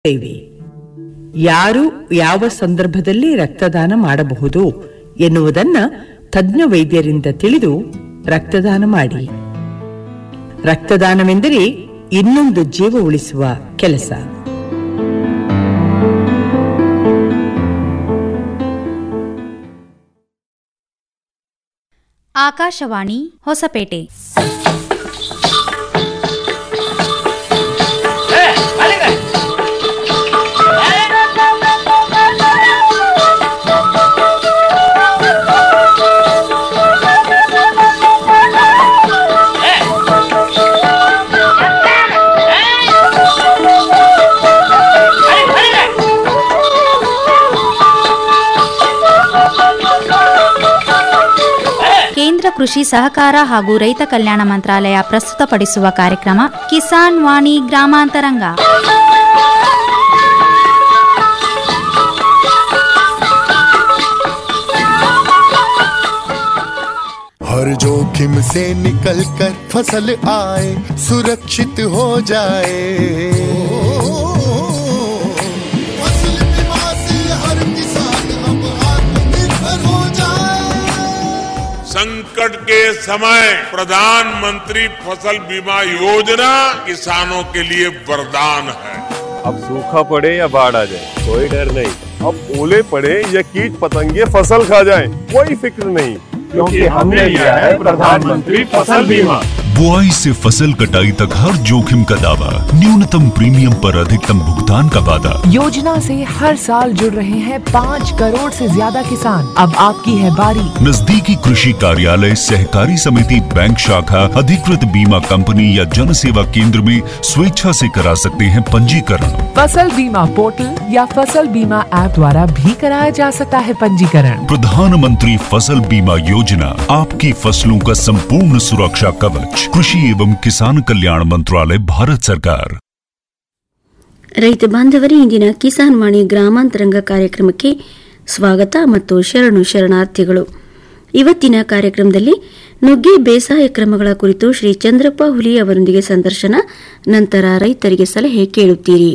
ಇವೆ ಯಾರು ಯಾವ ಸಂದರ್ಭದಲ್ಲಿ ರಕ್ತದಾನ ಮಾಡಬಹುದು ಎನ್ನುವುದನ್ನ ತಜ್ಞ ವೈದ್ಯರಿಂದ ತಿಳಿದು ರಕ್ತದಾನ ಮಾಡಿ ರಕ್ತದಾನವೆಂದರೆ ಇನ್ನೊಂದು ಜೀವ ಉಳಿಸುವ ಕೆಲಸ ಆಕಾಶವಾಣಿ ಹೊಸಪೇಟೆ ಕೇಂದ್ರ ಕೃಷಿ ಸಹಕಾರ ಹಾಗೂ ರೈತ ಕಲ್ಯಾಣ ಮಂತ್ರಾಲಯ ಪ್ರಸ್ತುತಪಡಿಸುವ ಕಾರ್ಯಕ್ರಮ ಕಿಸಾನ್ ವಾಣಿ ಗ್ರಾಮಾಂತರಂಗ हर जोखिम से निकल कर फसल आए सुरक्षित हो जाए फसल बीमा से हर किसान अब आत्मनिर्भर हो जाए संकट के समय प्रधानमंत्री फसल बीमा योजना किसानों के लिए वरदान है अब सूखा पड़े या बाढ़ आ जाए कोई डर नहीं अब ओले पड़े या कीट पतंगे फसल खा जाए कोई फिक्र नहीं क्योंकि हमने लिया है प्रधानमंत्री फसल बीमा बुआई से फसल कटाई तक हर जोखिम का दावा न्यूनतम प्रीमियम पर अधिकतम भुगतान का वादा योजना से हर साल जुड़ रहे हैं पाँच करोड़ से ज्यादा किसान अब आपकी है बारी नजदीकी कृषि कार्यालय सहकारी समिति बैंक शाखा अधिकृत बीमा कंपनी या जन सेवा केंद्र में स्वेच्छा से करा सकते हैं पंजीकरण फसल बीमा पोर्टल या फसल बीमा ऐप द्वारा भी कराया जा सकता है पंजीकरण प्रधानमंत्री फसल बीमा योजना आपकी फसलों का संपूर्ण सुरक्षा कवच कृषि एवं किसान कल्याण मंत्रालय भारत सरकार ರೈತ ಬಾಂಧವರೇ ಇಂದಿನ ಕಿಸಾನ್ ವಾಣಿ ಗ್ರಾಮಾಂತರಂಗ ಕಾರ್ಯಕ್ರಮಕ್ಕೆ ಸ್ವಾಗತ ಮತ್ತು ಶರಣು ಶರಣಾರ್ಥಿಗಳು ಇವತ್ತಿನ ಕಾರ್ಯಕ್ರಮದಲ್ಲಿ ನುಗ್ಗೆ ಬೇಸಾಯ ಕ್ರಮಗಳ ಕುರಿತು ಶ್ರೀ ಚಂದ್ರಪ್ಪ ಹುಲಿ ಅವರೊಂದಿಗೆ ಸಂದರ್ಶನ ನಂತರ ರೈತರಿಗೆ ಸಲಹೆ ಕೇಳುತ್ತೀರಿ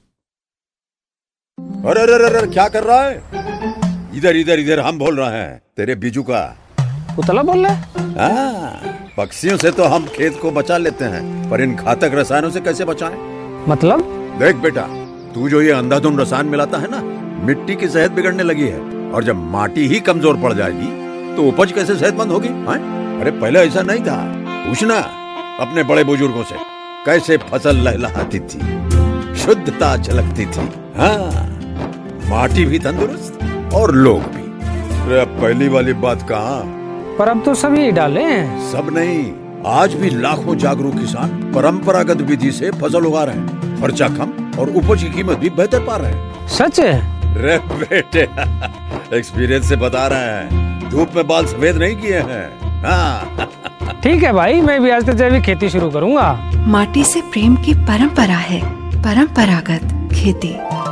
अरे अरे अरे अरे, क्या कर रहा है इधर इधर इधर हम बोल रहे हैं तेरे बीजू का उतला बोल रहा है हाँ, पक्षियों से तो हम खेत को बचा लेते हैं पर इन घातक रसायनों से कैसे बचाएं? मतलब देख बेटा तू जो ये अंधाधुन रसायन मिलाता है ना मिट्टी की सेहत बिगड़ने लगी है और जब माटी ही कमजोर पड़ जाएगी तो उपज कैसे सेहतमंद होगी हाँ? अरे पहले ऐसा नहीं था पूछना अपने बड़े बुजुर्गों से कैसे फसल लहलहाती थी शुद्धता झलकती थी हाँ माटी भी तंदुरुस्त और लोग भी अरे अब पहली वाली बात कहाँ पर अब तो सभी डाले हैं सब नहीं आज भी लाखों जागरूक किसान परंपरागत विधि से फसल उगा रहे हैं खर्चा कम और उपज की कीमत भी बेहतर पा रहे हैं सच है रे बेटे एक्सपीरियंस से बता रहे हैं धूप में बाल सफेद नहीं किए हैं हाँ ठीक है भाई मैं भी आज से जैविक खेती शुरू करूंगा माटी से प्रेम की परंपरा है परंपरागत खेती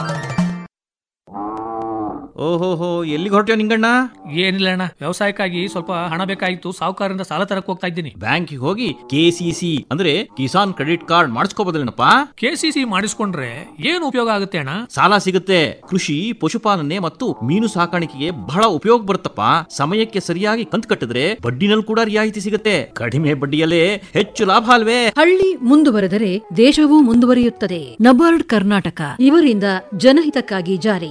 ಓಹೋಹೋ ಎಲ್ಲಿಗೆ ಹೊರಟ್ಯೋ ನಿಂಗಣ್ಣ ಏನಿಲ್ಲ ಅಣ್ಣ ವ್ಯವಸಾಯಕ್ಕಾಗಿ ಸ್ವಲ್ಪ ಹಣ ಬೇಕಾಗಿತ್ತು ಸಾಹುಕಾರರಿಂದ ಸಾಲ ತರಕ್ ಹೋಗ್ತಾ ಇದ್ದೀನಿ ಬ್ಯಾಂಕಿಗೆ ಹೋಗಿ ಕೆಸಿಸಿ ಅಂದ್ರೆ ಕಿಸಾನ್ ಕ್ರೆಡಿಟ್ ಕಾರ್ಡ್ ಮಾಡಿಸ್ಕೋಬೋದಲ್ಲೇನಪ್ಪ ಕೆಸಿಸಿ ಮಾಡಿಸ್ಕೊಂಡ್ರೆ ಏನು ಉಪಯೋಗ ಆಗುತ್ತೆ ಅಣ್ಣ ಸಾಲ ಸಿಗುತ್ತೆ ಕೃಷಿ ಪಶುಪಾಲನೆ ಮತ್ತು ಮೀನು ಸಾಕಾಣಿಕೆಗೆ ಬಹಳ ಉಪಯೋಗ ಬರುತ್ತಪ್ಪ ಸಮಯಕ್ಕೆ ಸರಿಯಾಗಿ ಕಂತು ಕಟ್ಟಿದ್ರೆ ಬಡ್ಡಿನಲ್ಲಿ ಕೂಡ ರಿಯಾಯಿತಿ ಸಿಗುತ್ತೆ ಕಡಿಮೆ ಬಡ್ಡಿಯಲ್ಲೇ ಹೆಚ್ಚು ಲಾಭ ಅಲ್ವೇ ಹಳ್ಳಿ ಮುಂದುವರೆದರೆ ದೇಶವೂ ಮುಂದುವರಿಯುತ್ತದೆ ನಬಾರ್ಡ್ ಕರ್ನಾಟಕ ಇವರಿಂದ ಜನಹಿತಕ್ಕಾಗಿ ಜಾರಿ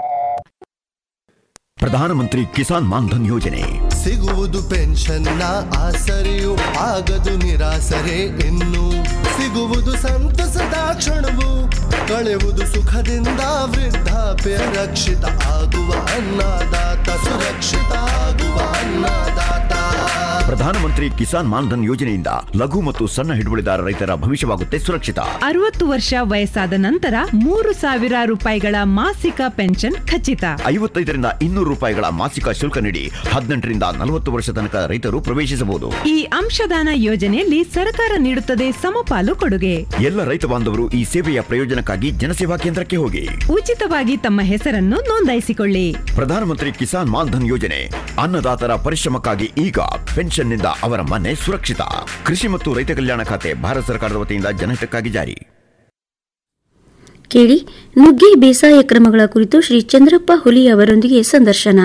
ಪ್ರಧಾನಮಂತ್ರಿ ಕಿಸಾನ್ ಮಾನ್ಧನ್ ಯೋಜನೆ ಸಿಗುವುದು ಪೆನ್ಷನ್ನ ಆಸರೆಯು ಆಗದು ನಿರಾಸರೆ ಇನ್ನು ಸಿಗುವುದು ಸಂತಸದ ಕ್ಷಣವು ಕಳೆವುದು ಸುಖದಿಂದ ವೃದ್ಧಾಪ್ಯ ರಕ್ಷಿತ ಆಗುವ ಅನ್ನದಾತ ಸುರಕ್ಷಿತ ಆಗುವ ಅನ್ನದಾತ ಪ್ರಧಾನಮಂತ್ರಿ ಕಿಸಾನ್ ಮಾನ್ಧನ್ ಯೋಜನೆಯಿಂದ ಲಘು ಮತ್ತು ಸಣ್ಣ ಹಿಡುವಳಿದಾರ ರೈತರ ಭವಿಷ್ಯವಾಗುತ್ತೆ ಸುರಕ್ಷಿತ ಅರವತ್ತು ವರ್ಷ ವಯಸ್ಸಾದ ನಂತರ ಮೂರು ಸಾವಿರ ರೂಪಾಯಿಗಳ ಮಾಸಿಕ ಪೆನ್ಷನ್ ಖಚಿತ ಐವತ್ತೈದರಿಂದ ಇನ್ನೂರು ರೂಪಾಯಿಗಳ ಮಾಸಿಕ ಶುಲ್ಕ ನೀಡಿ ಹದಿನೆಂಟರಿಂದ ನಲವತ್ತು ವರ್ಷ ತನಕ ರೈತರು ಪ್ರವೇಶಿಸಬಹುದು ಈ ಅಂಶದಾನ ಯೋಜನೆಯಲ್ಲಿ ಸರ್ಕಾರ ನೀಡುತ್ತದೆ ಸಮಪಾಲು ಕೊಡುಗೆ ಎಲ್ಲ ರೈತ ಬಾಂಧವರು ಈ ಸೇವೆಯ ಪ್ರಯೋಜನಕ್ಕಾಗಿ ಜನಸೇವಾ ಕೇಂದ್ರಕ್ಕೆ ಹೋಗಿ ಉಚಿತವಾಗಿ ತಮ್ಮ ಹೆಸರನ್ನು ನೋಂದಾಯಿಸಿಕೊಳ್ಳಿ ಪ್ರಧಾನಮಂತ್ರಿ ಕಿಸಾನ್ ಮಾನ್ಧನ್ ಯೋಜನೆ ಅನ್ನದಾತರ ಪರಿಶ್ರಮಕ್ಕಾಗಿ ಈಗ ಪೆನ್ಷನ್ನಿಂದ ಅವರ ಮನೆ ಸುರಕ್ಷಿತ ಕೃಷಿ ಮತ್ತು ರೈತ ಕಲ್ಯಾಣ ಖಾತೆ ಭಾರತ ಸರ್ಕಾರದ ವತಿಯಿಂದ ಜನಹಿತಕ್ಕಾಗಿ ಜಾರಿ ಕೇಳಿ ನುಗ್ಗೆ ಬೇಸಾಯ ಕ್ರಮಗಳ ಕುರಿತು ಶ್ರೀ ಚಂದ್ರಪ್ಪ ಹುಲಿ ಅವರೊಂದಿಗೆ ಸಂದರ್ಶನ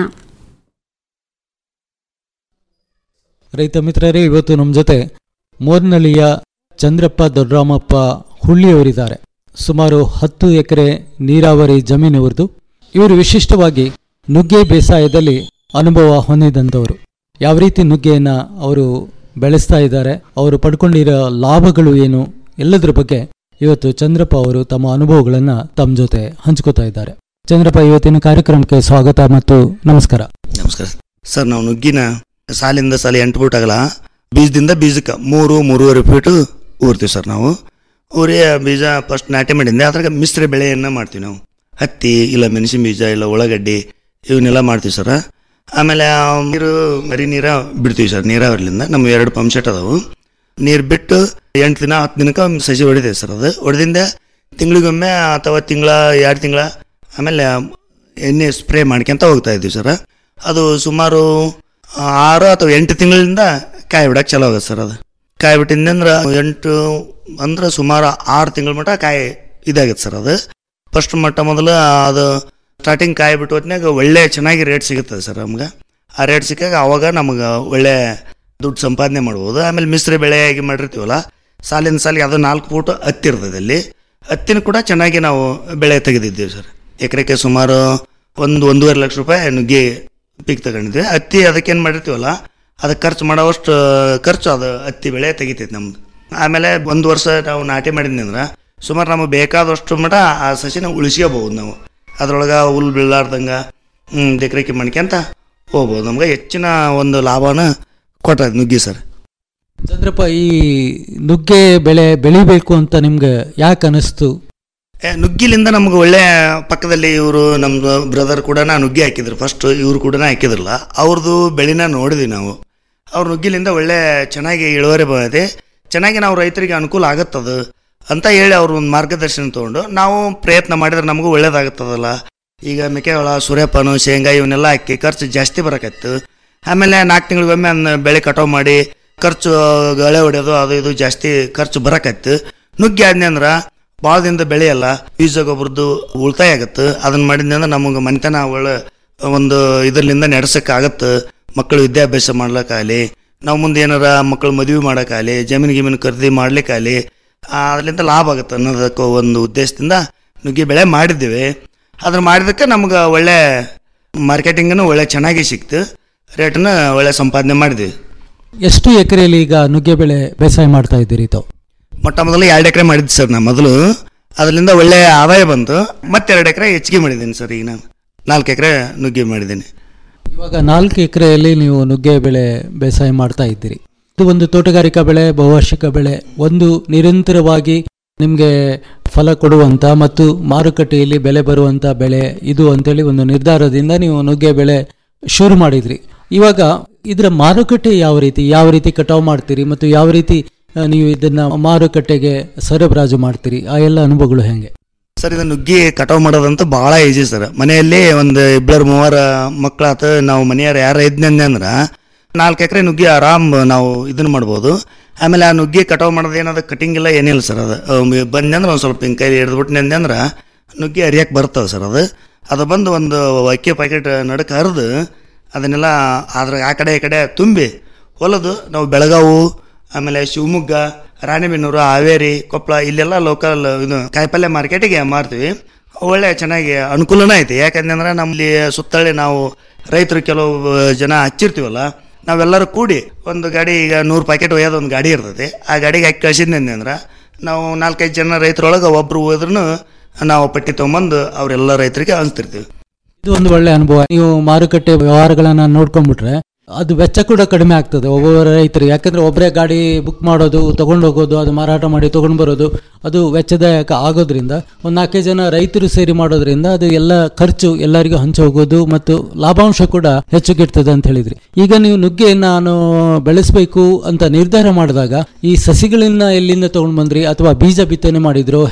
ರೈತ ಮಿತ್ರರೇ ಇವತ್ತು ನಮ್ಮ ಜೊತೆ ಮೋರ್ನಳ್ಳಿಯ ಚಂದ್ರಪ್ಪ ದೊಡ್ಡರಾಮಪ್ಪ ಹುಳ್ಳಿಯವರಿದ್ದಾರೆ ಸುಮಾರು ಹತ್ತು ಎಕರೆ ನೀರಾವರಿ ಜಮೀನವರದು ಇವರು ವಿಶಿಷ್ಟವಾಗಿ ನುಗ್ಗೆ ಬೇಸಾಯದಲ್ಲಿ ಅನುಭವ ಹೊಂದಿದಂಥವರು ಯಾವ ರೀತಿ ನುಗ್ಗೆಯನ್ನು ಅವರು ಬೆಳೆಸ್ತಾ ಇದ್ದಾರೆ ಅವರು ಪಡ್ಕೊಂಡಿರೋ ಲಾಭಗಳು ಏನು ಎಲ್ಲದರ ಬಗ್ಗೆ ಇವತ್ತು ಚಂದ್ರಪ್ಪ ಅವರು ತಮ್ಮ ಅನುಭವಗಳನ್ನು ತಮ್ಮ ಜೊತೆ ಹಂಚ್ಕೋತಾ ಇದ್ದಾರೆ ಚಂದ್ರಪ್ಪ ಇವತ್ತಿನ ಕಾರ್ಯಕ್ರಮಕ್ಕೆ ಸ್ವಾಗತ ಮತ್ತು ನಮಸ್ಕಾರ ನಮಸ್ಕಾರ ಸರ್ ನಾವು ನುಗ್ಗಿನ ಸಾಲಿಂದ ಸಾಲಿ ಎಂಟು ಫೂಟ್ ಆಗಲ್ಲ ಬೀಜದಿಂದ ಬೀಜಕ್ಕೆ ಮೂರು ಮೂರುವರೆ ಫೀಟು ಊರ್ತೀವಿ ಸರ್ ನಾವು ಊರಿ ಆ ಬೀಜ ಫಸ್ಟ್ ನಾಟಿ ಮಾಡಿದ್ದೆ ಅದ್ರಾಗ ಮಿಶ್ರ ಬೆಳೆಯನ್ನು ಮಾಡ್ತೀವಿ ನಾವು ಹತ್ತಿ ಇಲ್ಲ ಮೆಣಸಿನ ಬೀಜ ಇಲ್ಲ ಉಳ್ಳಾಗಡ್ಡಿ ಇವನ್ನೆಲ್ಲ ಮಾಡ್ತೀವಿ ಸರ್ ಆಮೇಲೆ ಆ ನೀರು ಮರಿ ನೀರ ಬಿಡ್ತೀವಿ ಸರ್ ನೀರಾವರಿಲಿಂದ ನಮ್ಮ ಎರಡು ಪಂಪ್ ಸೆಟ್ ಅದಾವು ನೀರು ಬಿಟ್ಟು ಎಂಟು ದಿನ ಹತ್ತು ದಿನಕ್ಕೆ ಒಂದು ಸಸಿ ಹೊಡಿತೇವೆ ಸರ್ ಅದು ಹೊಡೆದಿಂದ ತಿಂಗಳಿಗೊಮ್ಮೆ ಅಥವಾ ತಿಂಗಳ ಎರಡು ತಿಂಗಳ ಆಮೇಲೆ ಎಣ್ಣೆ ಸ್ಪ್ರೇ ಮಾಡ್ಕೊಂತ ಹೋಗ್ತಾ ಇದ್ದೀವಿ ಸರ್ ಅದು ಸುಮಾರು ಆರು ಅಥವಾ ಎಂಟು ತಿಂಗಳಿಂದ ಕಾಯಿ ಬಿಡಕ್ಕೆ ಚಲೋ ಆಗುತ್ತೆ ಸರ್ ಅದು ಕಾಯಿ ಬಿಟ್ಟಿಂದಂದ್ರೆ ಎಂಟು ಅಂದ್ರೆ ಸುಮಾರು ಆರು ತಿಂಗಳ ಮಟ್ಟ ಕಾಯಿ ಇದಾಗುತ್ತೆ ಸರ್ ಅದು ಫಸ್ಟ್ ಮಟ್ಟ ಮೊದಲು ಅದು ಸ್ಟಾರ್ಟಿಂಗ್ ಕಾಯಿ ಬಿಟ್ಟು ಹೊತ್ನಾಗ ಒಳ್ಳೆ ಚೆನ್ನಾಗಿ ರೇಟ್ ಸಿಗುತ್ತದೆ ಸರ್ ನಮ್ಗೆ ಆ ರೇಟ್ ಸಿಕ್ಕಾಗ ಅವಾಗ ನಮಗೆ ಒಳ್ಳೆ ದುಡ್ಡು ಸಂಪಾದನೆ ಮಾಡ್ಬೋದು ಆಮೇಲೆ ಮಿಶ್ರ ಬೆಳೆಯಾಗಿ ಮಾಡಿರ್ತೀವಲ್ಲ ಸಾಲಿನ ಸಾಲಿಗೆ ಅದು ನಾಲ್ಕು ಫೂಟ್ ಹತ್ತಿ ಇರ್ತದೆ ಅಲ್ಲಿ ಹತ್ತಿನ ಕೂಡ ಚೆನ್ನಾಗಿ ನಾವು ಬೆಳೆ ತೆಗೆದಿದ್ದೀವಿ ಸರ್ ಎಕರೆಗೆ ಸುಮಾರು ಒಂದು ಒಂದೂವರೆ ಲಕ್ಷ ರೂಪಾಯಿ ನುಗ್ಗಿ ಪೀಕ್ ತಗೊಂಡಿದ್ವಿ ಹತ್ತಿ ಅದಕ್ಕೇನು ಮಾಡಿರ್ತೀವಲ್ಲ ಅದಕ್ಕೆ ಖರ್ಚು ಮಾಡೋವಷ್ಟು ಖರ್ಚು ಅದು ಹತ್ತಿ ಬೆಳೆ ತೆಗಿತೈತೆ ನಮ್ದು ಆಮೇಲೆ ಒಂದು ವರ್ಷ ನಾವು ನಾಟಿ ಮಾಡಿದ್ನಿ ಅಂದ್ರೆ ಸುಮಾರು ನಮಗೆ ಬೇಕಾದಷ್ಟು ಮಟ ಆ ಸಸಿನ ಉಳಿಸ್ಕೋಬಹುದು ನಾವು ಅದ್ರೊಳಗೆ ಹುಲ್ ಬೀಳಾರ್ದಂಗೆ ಎಕರೆಕೆ ಮಾಡ್ಕೊಂತ ಹೋಗ್ಬೋದು ನಮ್ಗೆ ಹೆಚ್ಚಿನ ಒಂದು ಲಾಭನ ಕೊಟ್ಟದ ನುಗ್ಗಿ ಸರ್ ಚಂದ್ರಪ್ಪ ಈ ನುಗ್ಗೆ ಬೆಳೆ ಬೆಳಿಬೇಕು ಅಂತ ನಿಮ್ಗೆ ಯಾಕೆ ಅನಿಸ್ತು ಏ, ನುಗ್ಗಿಲಿಂದ ನಮ್ಗೆ ಒಳ್ಳೆ ಪಕ್ಕದಲ್ಲಿ ಇವರು ನಮ್ಮ ಬ್ರದರ್ ಕೂಡ ನುಗ್ಗಿ ಹಾಕಿದ್ರು ಫಸ್ಟ್ ಇವರು ಕೂಡ ಹಾಕಿದ್ರಲ್ಲ ಅವ್ರದ್ದು ಬೆಳಿನ ನೋಡಿದ್ವಿ ನಾವು ಅವ್ರ ನುಗ್ಗಿಲಿಂದ ಒಳ್ಳೆ ಚೆನ್ನಾಗಿ ಇಳುವರಿ ಬಂದಿದೆ ಚೆನ್ನಾಗಿ ನಾವು ರೈತರಿಗೆ ಅನುಕೂಲ ಆಗುತ್ತದು ಅಂತ ಹೇಳಿ ಅವ್ರು ಒಂದು ಮಾರ್ಗದರ್ಶನ ತೊಗೊಂಡು ನಾವು ಪ್ರಯತ್ನ ಮಾಡಿದ್ರೆ ನಮಗೂ ಒಳ್ಳೇದಾಗುತ್ತದಲ್ಲ ಈಗ ಮೆಕ್ಕೆಜೋಳ ಸೂರ್ಯಪಾನ ಶೇಂಗಾ ಇವನ್ನೆಲ್ಲ ಹಾಕಿ ಖರ್ಚು ಜಾಸ್ತಿ ಬರಕತ್ತು ಆಮೇಲೆ ನಾಲ್ಕು ತಿಂಗಳಿಗೊಮ್ಮೆ ಅದನ್ನ ಬೆಳೆ ಕಟಾವು ಮಾಡಿ ಖರ್ಚು ಗಳೆ ಹೊಡೆಯೋದು ಅದು ಇದು ಜಾಸ್ತಿ ಖರ್ಚು ಬರಕತ್ತು ನುಗ್ಗಿ ಆದ್ನಿ ಅಂದ್ರೆ ಭಾಳ ದಿನದ ಬೆಳೆಯಲ್ಲ ಬೀಜ ಗೊಬ್ಬರದ್ದು ಉಳಿತಾಯ ಆಗತ್ತೆ ಅದನ್ನ ಮಾಡಿದ್ನಿ ಅಂದ್ರೆ ನಮಗೆ ಮನೆತನ ಒಳ್ಳೆ ಒಂದು ಇದರಿಂದ ನಡೆಸಕ್ಕೆ ಆಗತ್ತೆ ಮಕ್ಕಳು ವಿದ್ಯಾಭ್ಯಾಸ ಮಾಡ್ಲಿಕ್ಕಾಗಲಿ ನಾವು ಮುಂದೆ ಏನಾರ ಮಕ್ಕಳು ಮದುವೆ ಮಾಡೋಕ್ಕಾಗಲಿ ಜಮೀನು ಗಿಮೀನು ಖರೀದಿ ಮಾಡ್ಲಿಕ್ಕಾಗಲಿ ಅದರಿಂದ ಲಾಭ ಆಗುತ್ತೆ ಅನ್ನೋದಕ್ಕೆ ಒಂದು ಉದ್ದೇಶದಿಂದ ನುಗ್ಗಿ ಬೆಳೆ ಮಾಡಿದ್ದೀವಿ ಅದನ್ನ ಮಾಡಿದಕ್ಕೆ ನಮ್ಗೆ ಒಳ್ಳೆ ಮಾರ್ಕೆಟಿಂಗನು ಒಳ್ಳೆ ಚೆನ್ನಾಗಿ ಸಿಕ್ತು ರೇಟನ್ನ ಒಳ್ಳೆ ಸಂಪಾದನೆ ಮಾಡಿದ್ವಿ ಎಷ್ಟು ಎಕರೆಯಲ್ಲಿ ಈಗ ನುಗ್ಗೆ ಬೆಳೆ ಬೇಸಾಯ ಮಾಡ್ತಾ ಇದ್ದೀರಿ ತಾವು ಮೊಟ್ಟ ಮೊದಲು ಎರಡು ಎಕರೆ ಮಾಡಿದ್ದೆ ಸರ್ ನಾ ಮೊದಲು ಅದರಿಂದ ಒಳ್ಳೆ ಆದಾಯ ಬಂತು ಮತ್ತೆ ಎರಡು ಎಕರೆ ಹೆಚ್ಚಿಗೆ ಮಾಡಿದ್ದೀನಿ ಸರ್ ಈಗ ನಾನು ನಾಲ್ಕು ಎಕರೆ ನುಗ್ಗಿ ಮಾಡಿದ್ದೀನಿ ಇವಾಗ ನಾಲ್ಕು ಎಕರೆಯಲ್ಲಿ ನೀವು ನುಗ್ಗೆ ಬೆಳೆ ಬೇಸಾಯ ಮಾಡ್ತಾ ಇದ್ದೀರಿ ಇದು ಒಂದು ತೋಟಗಾರಿಕಾ ಬೆಳೆ ಬಹುವಾರ್ಷಿಕ ಬೆಳೆ ಒಂದು ನಿರಂತರವಾಗಿ ನಿಮಗೆ ಫಲ ಕೊಡುವಂಥ ಮತ್ತು ಮಾರುಕಟ್ಟೆಯಲ್ಲಿ ಬೆಲೆ ಬರುವಂಥ ಬೆಳೆ ಇದು ಅಂತೇಳಿ ಒಂದು ನಿರ್ಧಾರದಿಂದ ನೀವು ನುಗ್ಗೆ ಬೆಳೆ ಶುರು ಮಾಡಿದ್ರಿ ಇವಾಗ ಇದರ ಮಾರುಕಟ್ಟೆ ಯಾವ ರೀತಿ ಯಾವ ರೀತಿ ಕಟಾವು ಮಾಡ್ತೀರಿ ಮತ್ತು ಯಾವ ರೀತಿ ಆ, ನೀವು ಇದನ್ನ ಮಾರುಕಟ್ಟೆಗೆ ಸರಬರಾಜು ಮಾಡ್ತೀರಿ ಆ ಎಲ್ಲ ಅನುಭವಗಳು ಹೆಂಗೆ ಸರ್ ಇದು ನುಗ್ಗಿ ಕಟಾವು ಮಾಡೋದಂತೂ ಭಾಳ ಈಜಿ ಸರ್ ಮನೆಯಲ್ಲಿ ಒಂದು ಇಬ್ಬರು ಮೂವರ ಮಕ್ಕಳಾತ ನಾವು ಮನೆಯವ್ರು ಯಾರು ಇದ್ನಂದೆ ಅಂದ್ರೆ ನಾಲ್ಕು ಎಕರೆ ನುಗ್ಗಿ ಆರಾಮ್ ನಾವು ಇದನ್ನ ಮಾಡ್ಬೋದು ಆಮೇಲೆ ಆ ನುಗ್ಗಿ ಕಟಾವು ಮಾಡೋದು ಏನದು ಕಟಿಂಗ್ ಇಲ್ಲ ಏನಿಲ್ಲ ಸರ್ ಅದು ಬಂದೆ ಅಂದ್ರೆ ಒಂದು ಸ್ವಲ್ಪ ಹಿಂಗೆ ಕೈಲಿ ಹಿಡಿದ್ಬಿಟ್ಟು ಅಂದ್ರೆ ನುಗ್ಗಿ ಅರಿಯಕ್ಕೆ ಬರ್ತದೆ ಸರ್ ಅದು ಅದು ಬಂದು ಒಂದು ಅಕ್ಕಿ ಪ್ಯಾಕೆಟ್ ನಡಕ್ಕೆ ಹರಿದು ಅದನ್ನೆಲ್ಲ ಅದ್ರ ಆ ಕಡೆ ಈ ಕಡೆ ತುಂಬಿ ಹೊಲದು ನಾವು ಬೆಳಗಾವು ಆಮೇಲೆ ಶಿವಮೊಗ್ಗ ರಾಣೆಬೆನ್ನೂರು ಹಾವೇರಿ ಕೊಪ್ಪಳ ಇಲ್ಲೆಲ್ಲ ಲೋಕಲ್ ಇದು ಕಾಯಿಪಲ್ಯ ಮಾರ್ಕೆಟಿಗೆ ಮಾರ್ತೀವಿ ಒಳ್ಳೆ ಚೆನ್ನಾಗಿ ಅನುಕೂಲನೇ ಐತಿ ಯಾಕಂದ್ರೆ ನಮ್ಮಲ್ಲಿ ಸುತ್ತಳಿ ನಾವು ರೈತರು ಕೆಲವು ಜನ ಹಚ್ಚಿರ್ತೀವಲ್ಲ ನಾವೆಲ್ಲರೂ ಕೂಡಿ ಒಂದು ಗಾಡಿ ಈಗ ನೂರು ಪ್ಯಾಕೆಟ್ ಒಯ್ಯೋದು ಒಂದು ಗಾಡಿ ಇರ್ತೈತಿ ಆ ಗಾಡಿಗೆ ಹಾಕಿ ಕಳ್ಸಿದ್ನಿ ಅಂದ್ರೆ ನಾವು ನಾಲ್ಕೈದು ಜನ ರೈತರೊಳಗೆ ಒಬ್ರು ಹೋದ್ರೂ ನಾವು ಪಟ್ಟಿ ತೊಗೊಂಬಂದು ಅವರೆಲ್ಲ ರೈತರಿಗೆ ಹಂಚ್ತಿರ್ತೀವಿ ಇದು ಒಂದು ಒಳ್ಳೆ ಅನುಭವ ನೀವು ಮಾರುಕಟ್ಟೆ ವ್ಯವಹಾರಗಳನ್ನ ನೋಡ್ಕೊಂಡ್ಬಿಟ್ರೆ ಅದು ವೆಚ್ಚ ಕೂಡ ಕಡಿಮೆ ಆಗ್ತದೆ ಒಬ್ಬೊಬ್ಬರ ರೈತರು ಯಾಕಂದ್ರೆ ಒಬ್ಬರೇ ಗಾಡಿ ಬುಕ್ ಮಾಡೋದು ತಗೊಂಡು ಹೋಗೋದು ಅದು ಮಾರಾಟ ಮಾಡಿ ತಗೊಂಡು ಬರೋದು ಅದು ವೆಚ್ಚದಾಯಕ ಆಗೋದ್ರಿಂದ ಒಂದು ನಾಲ್ಕೈದು ಜನ ರೈತರು ಸೇರಿ ಮಾಡೋದ್ರಿಂದ ಅದು ಎಲ್ಲ ಖರ್ಚು ಎಲ್ಲರಿಗೂ ಹಂಚಿ ಹೋಗೋದು ಮತ್ತು ಲಾಭಾಂಶ ಕೂಡ ಹೆಚ್ಚುಗಿರ್ತದೆ ಅಂತ ಹೇಳಿದ್ರಿ ಈಗ ನೀವು ನುಗ್ಗೆ ನಾನು ಬೆಳೆಸಬೇಕು ಅಂತ ನಿರ್ಧಾರ ಮಾಡಿದಾಗ ಈ ಸಸಿಗಳನ್ನ ಎಲ್ಲಿಂದ ತಗೊಂಡು ಬಂದ್ರಿ ಅಥವಾ ಬೀಜ ಬಿತ್ತನೆ ಮಾಡಿದ್ರು ಹೆಂಗೆ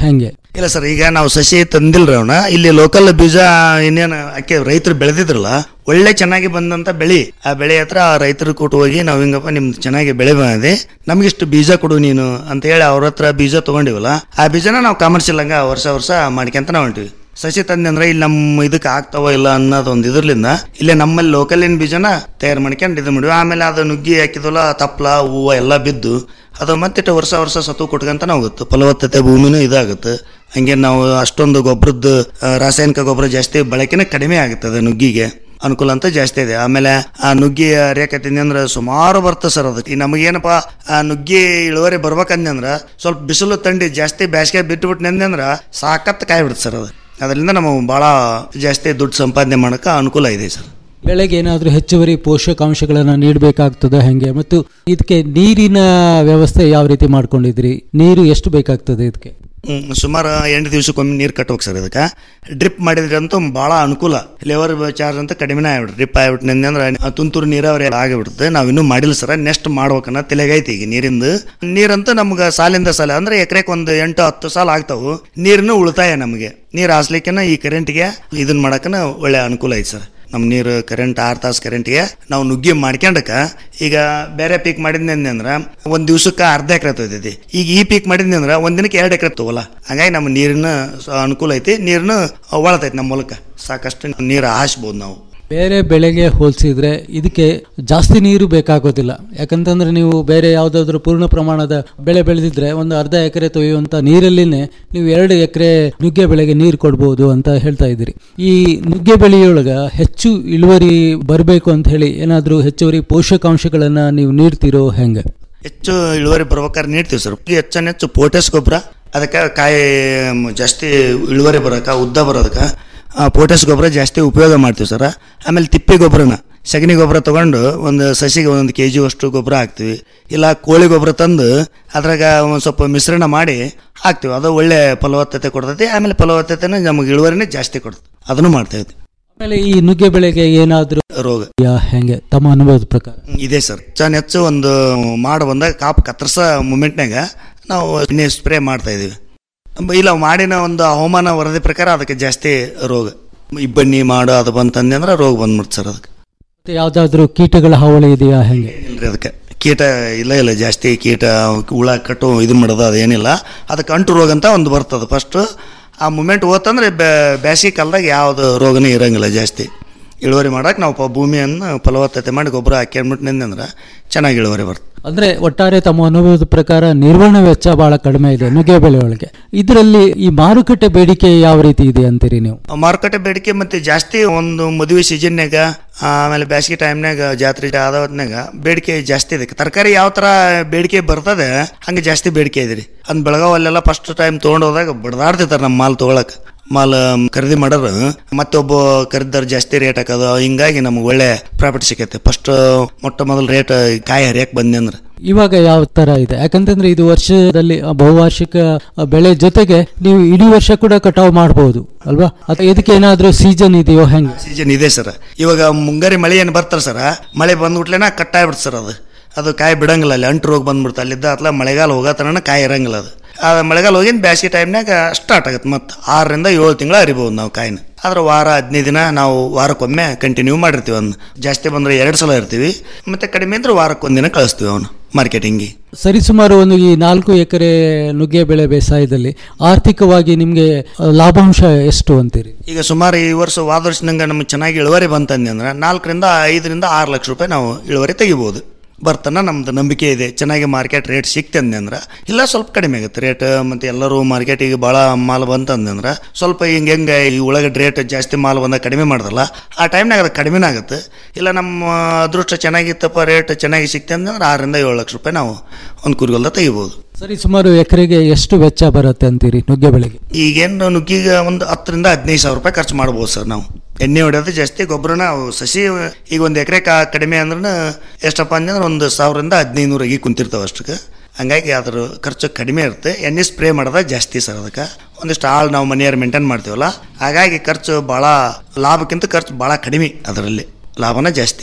ಇಲ್ಲ ಸರ್ ಈಗ ನಾವು ಸಸಿ ತಂದಿಲ್ರಿ ಅವನ ಇಲ್ಲಿ ಲೋಕಲ್ ಬೀಜ ಇನ್ನೇನು ಅಕ್ಕಿ ರೈತರು ಬೆಳೆದಿದ್ರಲ್ಲ ಒಳ್ಳೆ ಚೆನ್ನಾಗಿ ಬಂದಂತ ಬೆಳಿ ಆ ಬೆಳೆ ಹತ್ರ ಆ ರೈತರು ಕೊಟ್ಟು ಹೋಗಿ ನಾವು ಹಿಂಗಪ್ಪ ನಿಮ್ದು ಚೆನ್ನಾಗಿ ಬೆಳೆ ಬಂದಿದೆ ನಮಗಿಷ್ಟು ಬೀಜ ಕೊಡು ನೀನು ಅಂತ ಹೇಳಿ ಅವ್ರ ಹತ್ರ ಬೀಜ ತಗೊಂಡಿವಲ್ಲ ಆ ಬೀಜನ ನಾವು ಕಮರ್ಷಿಯಲ್ ಹಂಗ ವರ್ಷ ವರ್ಷ ಮಾಡ್ಕೊಂತ ನಾವು ಹೊಂಟಿವಿ ಸಸಿ ತಂದೆ ಅಂದ್ರೆ ಇಲ್ಲಿ ನಮ್ಮ ಇದಕ್ಕೆ ಆಗ್ತಾವ ಇಲ್ಲ ಅನ್ನೋದು ಒಂದು ಇದ್ರಲಿಂದ ಇಲ್ಲೇ ನಮ್ಮಲ್ಲಿ ಲೋಕಲಿನ ಬೀಜನ ತಯಾರು ಮಾಡ್ಕೊಂಡು ಇದು ಮಾಡಿವಿ ಆಮೇಲೆ ಅದು ನುಗ್ಗಿ ಹಾಕಿದ್ವಲ್ಲ ತಪ್ಪಲ ಹೂವು ಎಲ್ಲ ಬಿದ್ದು ಅದು ಮತ್ತಿಟ್ಟು ವರ್ಷ ವರ್ಷ ಸತು ಕೊಟ್ಕೊಂತ ಹೋಗುತ್ತೆ ಫಲವತ್ತತೆ ಭೂಮಿನೂ ಇದಾಗುತ್ತೆ ಹಂಗೆ ನಾವು ಅಷ್ಟೊಂದು ಗೊಬ್ಬರದ್ದು ಆ, ರಾಸಾಯನಿಕ ಗೊಬ್ಬರ ಜಾಸ್ತಿ ಬಳಕೆನೇ ಕಡಿಮೆ ಆಗುತ್ತದೆ ನುಗ್ಗಿಗೆ ಅನುಕೂಲ ಅಂತ ಜಾಸ್ತಿ ಇದೆ ಆಮೇಲೆ ಆ ನುಗ್ಗಿ ರೇಖತಿಂದ ಅಂದ್ರೆ ಸುಮಾರು ಬರ್ತದೆ ಸರ್ ಅದಕ್ಕೆ ಈ ನಮಗೇನಪ್ಪ ಆ ನುಗ್ಗಿ ಇಳುವರಿ ಬರ್ಬೇಕಂದ್ರೆ ಸ್ವಲ್ಪ ಬಿಸಿಲು ತಂಡಿ ಜಾಸ್ತಿ ಬೇಸಿಗೆ ಬಿಟ್ಟುಬಿಟ್ಟು ಅಂದ್ರೆ ಸಾಕತ್ತು ಕಾಯಿ ಬಿಡುತ್ತೆ ಸರ್ ಅದು ಅದರಿಂದ ನಮಗೆ ಭಾಳ ಜಾಸ್ತಿ ದುಡ್ಡು ಸಂಪಾದನೆ ಮಾಡೋಕೆ ಅನುಕೂಲ ಇದೆ ಸರ್ ಬೆಳೆಗೆ ಏನಾದರೂ ಹೆಚ್ಚುವರಿ ಪೋಷಕಾಂಶಗಳನ್ನು ನೀಡಬೇಕಾಗ್ತದೆ ಹೆಂಗೆ ಮತ್ತು ಇದಕ್ಕೆ ನೀರಿನ ವ್ಯವಸ್ಥೆ ಯಾವ ರೀತಿ ಮಾಡ್ಕೊಂಡಿದ್ರಿ ನೀರು ಎಷ್ಟು ಬೇಕಾಗ್ತದೆ ಇದಕ್ಕೆ ಹ್ಮ್, ಸುಮಾರು ಎಂಟು ದಿವಸಕ್ಕೊಮ್ಮೆ ನೀರು ಕಟ್ಬೇಕು ಸರ್ ಇದಕ್ಕೆ ಡ್ರಿಪ್ ಮಾಡಿದ್ರೆ ಅಂತೂ ಭಾಳ ಅನುಕೂಲ ಲೇಬರ್ ಚಾರ್ಜ್ ಅಂತ ಕಡಿಮೆನೇ ಆಗ್ಬಿಟ್ಟು ಡ್ರಿಪ್ ಆಗ್ಬಿಟ್ಟು ಅಂದ್ರೆ ಆ ತುಂತುರು ನೀರಾವರಿ ಆಗಿಬಿಡುತ್ತೆ ನಾವು ಇನ್ನೂ ಮಾಡಿಲ್ಲ ಸರ್ ನೆಕ್ಸ್ಟ್ ಮಾಡ್ಬೇಕನ್ನ ತಲೆಗೈತಿ ಈಗ ನೀರಿಂದು ನೀರಂತೂ ನಮ್ಗೆ ಸಾಲಿಂದ ಸಾಲ ಅಂದ್ರೆ ಎಕರೆಗೆ ಒಂದು ಎಂಟು ಹತ್ತು ಸಾಲ ಆಗ್ತಾವು ನೀರಿನ ಉಳಿತಾಯ ನಮಗೆ ನೀರು ಹಾಸ್ಲಿಕ್ಕೆನ ಈ ಕರೆಂಟ್ಗೆ ಇದನ್ನ ಮಾಡಕ್ಕನ ಒಳ್ಳೆ ಅನುಕೂಲ ಐತೆ ಸರ್ ನಮ್ಮ ನೀರು ಕರೆಂಟ್ ಆರು ತಾಸು ಕರೆಂಟ್ಗೆ ನಾವು ನುಗ್ಗಿ ಮಾಡ್ಕೊಂಡಕ್ಕ ಈಗ ಬೇರೆ ಪೀಕ್ ಮಾಡಿದ್ನಿ ಅಂದ್ರೆ ಒಂದ್ ದಿವ್ಸಕ್ಕೆ ಅರ್ಧ ಎಕರೆ ತೊಯ್ತೈತಿ ಈಗ ಈ ಪೀಕ್ ಮಾಡಿದ್ನಿ ಅಂದ್ರೆ ಒಂದ್ ದಿನಕ್ಕೆ ಎರಡು ಎಕರೆ ತಗೋಲ್ಲ ಹಂಗಾಗಿ ನಮ್ಮ ನೀರಿನ ಸ- ಅನುಕೂಲ ಐತಿ ನೀರಿನ ಒಳತೈತಿ ನಮ್ಮ ಮೂಲಕ ಸಾಕಷ್ಟು ನೀರು ಹಾಸ್ಬೋದು ನಾವು ಬೇರೆ ಬೆಳೆಗೆ ಹೋಲಿಸಿದ್ರೆ ಇದಕ್ಕೆ ಜಾಸ್ತಿ ನೀರು ಬೇಕಾಗೋದಿಲ್ಲ ಯಾಕಂತಂದ್ರೆ ನೀವು ಬೇರೆ ಯಾವುದಾದ್ರೂ ಪೂರ್ಣ ಪ್ರಮಾಣದ ಬೆಳೆ ಬೆಳೆದಿದ್ರೆ ಒಂದು ಅರ್ಧ ಎಕರೆ ತೊಯ್ಯುವಂಥ ನೀರಲ್ಲಿನೇ ನೀವು ಎರಡು ಎಕರೆ ನುಗ್ಗೆ ಬೆಳೆಗೆ ನೀರು ಕೊಡ್ಬೋದು ಅಂತ ಹೇಳ್ತಾ ಇದ್ದೀರಿ ಈ ನುಗ್ಗೆ ಬೆಳೆಯೊಳಗ ಹೆಚ್ಚು ಇಳುವರಿ ಬರಬೇಕು ಅಂತ ಹೇಳಿ ಏನಾದರೂ ಹೆಚ್ಚುವರಿ ಪೋಷಕಾಂಶಗಳನ್ನು ನೀವು ನೀಡ್ತಿರೋ ಹೆಂಗೆ ಹೆಚ್ಚು ಇಳುವರಿ ಬರ್ಬೇಕಾದ್ರೆ ನೀಡ್ತೀವಿ ಸರ್ ಹೆಚ್ಚನ ಹೆಚ್ಚು ಪೊಟ್ಯಾಸ್ ಗೊಬ್ಬರ ಅದಕ್ಕೆ ಕಾಯಿ ಮ್, ಜಾಸ್ತಿ ಇಳುವರಿ ಬರೋಕೆ ಉದ್ದ ಬರೋದಕ್ಕೆ ಪೊಟ್ಯಾಸ್ ಗೊಬ್ಬರ ಜಾಸ್ತಿ ಉಪಯೋಗ ಮಾಡ್ತೀವಿ ಸರ್ ಆಮೇಲೆ ತಿಪ್ಪೆ ಗೊಬ್ಬರನ ಸಗಣಿ ಗೊಬ್ಬರ ತಗೊಂಡು ಒಂದು ಸಸಿಗೆ ಒಂದು ಕೆ ಜಿ ಅಷ್ಟು ಗೊಬ್ಬರ ಹಾಕ್ತೀವಿ ಇಲ್ಲ ಕೋಳಿ ಗೊಬ್ಬರ ತಂದು ಅದ್ರಾಗ ಒಂದು ಸ್ವಲ್ಪ ಮಿಶ್ರಣ ಮಾಡಿ ಹಾಕ್ತೀವಿ ಅದು ಒಳ್ಳೆ ಫಲವತ್ತತೆ ಕೊಡ್ತೈತಿ ಆಮೇಲೆ ಫಲವತ್ತತೆನ ನಮಗೆ ಇಳುವರಿನೇ ಜಾಸ್ತಿ ಕೊಡ್ತದೆ ಅದನ್ನು ಮಾಡ್ತಾ ಇದ್ವಿ ಆಮೇಲೆ ಈ ನುಗ್ಗೆ ಬೆಳೆಗೆ ಏನಾದರೂ ರೋಗ ಹೆಂಗೆ ತಮ್ಮ ಅನುಭವದ ಪ್ರಕಾರ ಇದೆ ಸರ್ ಚೆನ್ನ ಹೆಚ್ಚು ಒಂದು ಮಾಡ ಬಂದಾಗ ಕಾಪು ಕತ್ತರಿಸ ಮೂಮೆಂಟ್ನಾಗ ನಾವು ಎಣ್ಣೆ ಸ್ಪ್ರೇ ಮಾಡ್ತಾ ಇದೀವಿ ನಮ್ಮ ಇಲ್ಲ ಮಾಡಿನ ಒಂದು ಹವಾಮಾನ ವರದಿ ಪ್ರಕಾರ ಅದಕ್ಕೆ ಜಾಸ್ತಿ ರೋಗ ಇಬ್ಬನಿ ಮಾಡು ಅದು ಬಂತಂದ್ರೆ ಅಂದ್ರೆ ರೋಗ ಬಂದ್ಬಿಡ್ತು ಸರ್ ಅದಕ್ಕೆ ಮತ್ತೆ ಯಾವ್ದಾದ್ರು ಕೀಟಗಳ ಹಾವಳಿ ಇದೆಯಾ ಹೆಂಗೆ ಇಲ್ರಿ ಅದಕ್ಕೆ ಕೀಟ ಇಲ್ಲ ಇಲ್ಲ ಜಾಸ್ತಿ ಕೀಟ ಹುಳ ಕಟ್ಟು ಇದು ಮಾಡೋದು ಅದೇನಿಲ್ಲ ಅದಕ್ಕೆ ಅಂಟು ರೋಗ ಅಂತ ಒಂದು ಬರ್ತದೆ ಫಸ್ಟು ಆ ಮೂಮೆಂಟ್ ಹೋತಂದ್ರೆ ಬೇಸಿಗೆ ಕಾಲದಾಗ ಯಾವುದು ರೋಗನೇ ಇರಂಗಿಲ್ಲ ಜಾಸ್ತಿ ಇಳುವರಿ ಮಾಡಕ್ಕೆ ನಾವು ಪ- ಭೂಮಿಯನ್ನು ಫಲವತ್ತತೆ ಮಾಡಿ ಗೊಬ್ಬರ ಹಾಕ್ಯಂಬಿಟ್ನಂದ್ರೆ ಚೆನ್ನಾಗಿ ಇಳುವರಿ ಬರ್ತದೆ ಅಂದ್ರೆ ಒಟ್ಟಾರೆ ತಮ್ಮ ಅನುಭವದ ಪ್ರಕಾರ ನಿರ್ವಹಣಾ ವೆಚ್ಚ ಬಹಳ ಕಡಿಮೆ ಇದೆ ನುಗ್ಗೆ ಬೆಳೆ ಒಳಗೆ ಇದರಲ್ಲಿ ಈ ಮಾರುಕಟ್ಟೆ ಬೇಡಿಕೆ ಯಾವ ರೀತಿ ಇದೆ ಅಂತೀರಿ ನೀವು ಮಾರುಕಟ್ಟೆ ಬೇಡಿಕೆ ಮತ್ತೆ ಜಾಸ್ತಿ ಒಂದು ಮದುವೆ ಸೀಸನ್ಯಾಗ ಆಮೇಲೆ ಬೇಸಿಗೆ ಟೈಮ್ನಾಗ ಜಾತ್ರೆ ಆದ ಹೊತ್ನ್ಯಾಗ ಬೇಡಿಕೆ ಜಾಸ್ತಿ ಇದೆ ತರಕಾರಿ ಯಾವ ತರ ಬೇಡಿಕೆ ಬರ್ತದೆ ಹಂಗೆ ಜಾಸ್ತಿ ಬೇಡಿಕೆ ಇದೆ ರೀ ಅಂದ್ ಬೆಳಗಾವಲ್ಲೆಲ್ಲ ಫಸ್ಟ್ ಟೈಮ್ ತೊಗೊಂಡು ಹೋದಾಗ ಬಡ್ದಾಡ್ತಿರ್ತಾರೆ ನಮ್ಮ ಮಾಲ್ ತೊಗೊಳಕ್ ಮಾಲ್ ಮ್, ಖರೀದಿ ಮಾಡೋರು ಮತ್ತೊಬ್ಬ ಖರೀದಾರ ಜಾಸ್ತಿ ರೇಟ್ ಹಾಕೋದು ಹಿಂಗಾಗಿ ನಮ್ಗೆ ಒಳ್ಳೆ ಪ್ರಾಫಿಟ್ ಸಿಕ್ಕೈತೆ ಫಸ್ಟ್ ಮೊಟ್ಟ ಮೊದಲು ರೇಟ್ ಕಾಯಿ ಹರಿಯಕ್ಕೆ ಬಂದೆ ಅಂದ್ರೆ ಇವಾಗ ಯಾವ ತರ ಇದೆ ಯಾಕಂತಂದ್ರೆ ಇದು ವರ್ಷದಲ್ಲಿ ಆ ಬಹುವಾರ್ಷಿಕ ಆ, ಬೆಳೆ ಜೊತೆಗೆ ನೀವು ಇಡೀ ವರ್ಷ ಕೂಡ ಕಟಾವು ಮಾಡಬಹುದು ಅಲ್ವಾ ಅಥವಾ ಇದಕ್ಕೆ ಏನಾದ್ರೂ ಸೀಸನ್ ಇದೆಯೋ ಹೆಂಗೆ ಸೀಸನ್ ಇದೆ ಸರ್ ಇವಾಗ ಮುಂಗಾರಿ ಮಳೆ ಏನು ಬರ್ತಾರೆ ಸರ್ ಮಳೆ ಬಂದ್ಬಿಟ್ಲೇನ ಕಟ್ಟಾಗ್ಬಿಡ್ತು ಸರ್ ಅದು ಅದು ಕಾಯಿ ಬಿಡಂಗಿಲ್ಲ ಅಲ್ಲಿ ಅಂಟು ರೋಗ ಬಂದ್ಬಿಡ್ತು ಅಲ್ಲಿದ್ದ ಅತ್ಲ ಮಳೆಗಾಲ ಹೋಗೋ ತನಕ ಕಾಯಿ ಇರಂಗಿಲ್ಲ ಅದು ಆ ಮಳೆಗಾಲ ಹೋಗಿನ ಬೇಸಿಗೆ ಟೈಮ್ನಾಗ ಸ್ಟಾರ್ಟ್ ಆಗುತ್ತೆ ಮತ್ತೆ ಆರರಿಂದ ಏಳು ತಿಂಗಳು ಅರಿಬೋದು ನಾವು ಕಾಯಿನ ಆದ್ರೆ ವಾರ ಹದಿನೈದು ದಿನ ನಾವು ವಾರಕ್ಕೊಮ್ಮೆ ಕಂಟಿನ್ಯೂ ಮಾಡಿರ್ತೀವಿ ಒಂದು ಜಾಸ್ತಿ ಬಂದರೆ ಎರಡು ಸಲ ಇರ್ತೀವಿ ಮತ್ತೆ ಕಡಿಮೆ ಅಂದ್ರೆ ವಾರಕ್ಕೆ ಒಂದಿನ ಕಳಿಸ್ತೀವಿ ಅವನು ಮಾರ್ಕೆಟಿಂಗಿಗೆ ಸರಿಸುಮಾರು ಒಂದು ಈ ನಾಲ್ಕು ಎಕರೆ ನುಗ್ಗೆ ಬೆಳೆ ಬೇಸಾಯದಲ್ಲಿ ಆರ್ಥಿಕವಾಗಿ ನಿಮಗೆ ಆ, ಲಾಭಾಂಶ ಎಷ್ಟು ಅಂತೀರಿ ಈಗ ಸುಮಾರು ಈ ವರ್ಷ ವಾದ ವರ್ಷದಂಗೆ ನಮಗೆ ಚೆನ್ನಾಗಿ ಇಳುವರಿ ಬಂತಂದೆ ಅಂದ್ರೆ ನಾಲ್ಕರಿಂದ ಐದರಿಂದ ಆರು ಲಕ್ಷ ರೂಪಾಯಿ ನಾವು ಇಳುವರಿ ತೆಗಿಬೋದು ಬರ್ತಾನ ನಮ್ದು ನಂಬಿಕೆ ಇದೆ ಚೆನ್ನಾಗಿ ಮಾರ್ಕೆಟ್ ರೇಟ್ ಸಿಕ್ತಂದೆ ಅಂದ್ರೆ ಇಲ್ಲ ಸ್ವಲ್ಪ ಕಡಿಮೆ ಆಗುತ್ತೆ ರೇಟ್ ಮತ್ತು ಎಲ್ಲರೂ ಮಾರ್ಕೆಟಿಗೆ ಭಾಳ ಮಾಲ್ ಬಂತಂದೆ ಅಂದ್ರೆ ಸ್ವಲ್ಪ ಹಿಂಗೆ ಹೆಂಗೆ ಈ ಉಳ್ಳಾಗಡ್ಡಿ ರೇಟ್ ಜಾಸ್ತಿ ಮಾಲ್ ಬಂದಾಗ ಕಡಿಮೆ ಮಾಡ್ದಲ್ಲ ಆ ಟೈಮ್ನಾಗ ಅದು ಕಡಿಮೆನೇ ಆಗುತ್ತೆ ಇಲ್ಲ ನಮ್ಮ ಅದೃಷ್ಟ ಚೆನ್ನಾಗಿತ್ತಪ್ಪ ರೇಟ್ ಚೆನ್ನಾಗಿ ಸಿಕ್ತೆ ಅಂದ್ರೆ ಆರರಿಂದ ಏಳು ಲಕ್ಷ ರೂಪಾಯಿ ನಾವು ಒಂದು ಕುರಿಗೊಲ್ದ ತೆಗಿಬೋದು ಸರಿ ಸುಮಾರು ಎಕರೆಗೆ ಎಷ್ಟು ವೆಚ್ಚ ಬರುತ್ತೆ ಅಂತೀರಿ ನುಗ್ಗೆ ಬೆಳೆಗೆ ಈಗೇನು ನುಗ್ಗಿಗೆ ಒಂದು ಹತ್ತರಿಂದ ಹದಿನೈದು ಸಾವಿರ ರೂಪಾಯಿ ಖರ್ಚು ಮಾಡ್ಬೋದು ಸರ್ ನಾವು ಎಣ್ಣೆ ಹೊಡೆಯೋದು ಜಾಸ್ತಿ ಗೊಬ್ಬರನ ಅವು ಸಸಿ ಈಗ ಒಂದು ಎಕರೆ ಕಡಿಮೆ ಅಂದ್ರೆ ಎಷ್ಟಪ್ಪ ಅಂದ್ರೆ ಒಂದು ಸಾವಿರದಿಂದ ಹದಿನೈದು ನೂರು ಅಗಿ ಕುಂತಿರ್ತಾವೆ ಅಷ್ಟಕ್ಕೆ ಹಂಗಾಗಿ ಅದ್ರ ಖರ್ಚು ಕಡಿಮೆ ಇರುತ್ತೆ ಎಣ್ಣೆ ಸ್ಪ್ರೇ ಮಾಡೋದ ಜಾಸ್ತಿ ಸರ್ ಅದಕ್ಕೆ ಒಂದಿಷ್ಟು ಆಳು ನಾವು ಮನೆಯವ್ರು ಮೇಂಟೈನ್ ಮಾಡ್ತೀವಲ್ಲ ಹಾಗಾಗಿ ಖರ್ಚು ಭಾಳ ಲಾಭಕ್ಕಿಂತ ಖರ್ಚು ಭಾಳ ಕಡಿಮೆ ಅದರಲ್ಲಿ ಲಾಭನ ಜಾಸ್ತಿ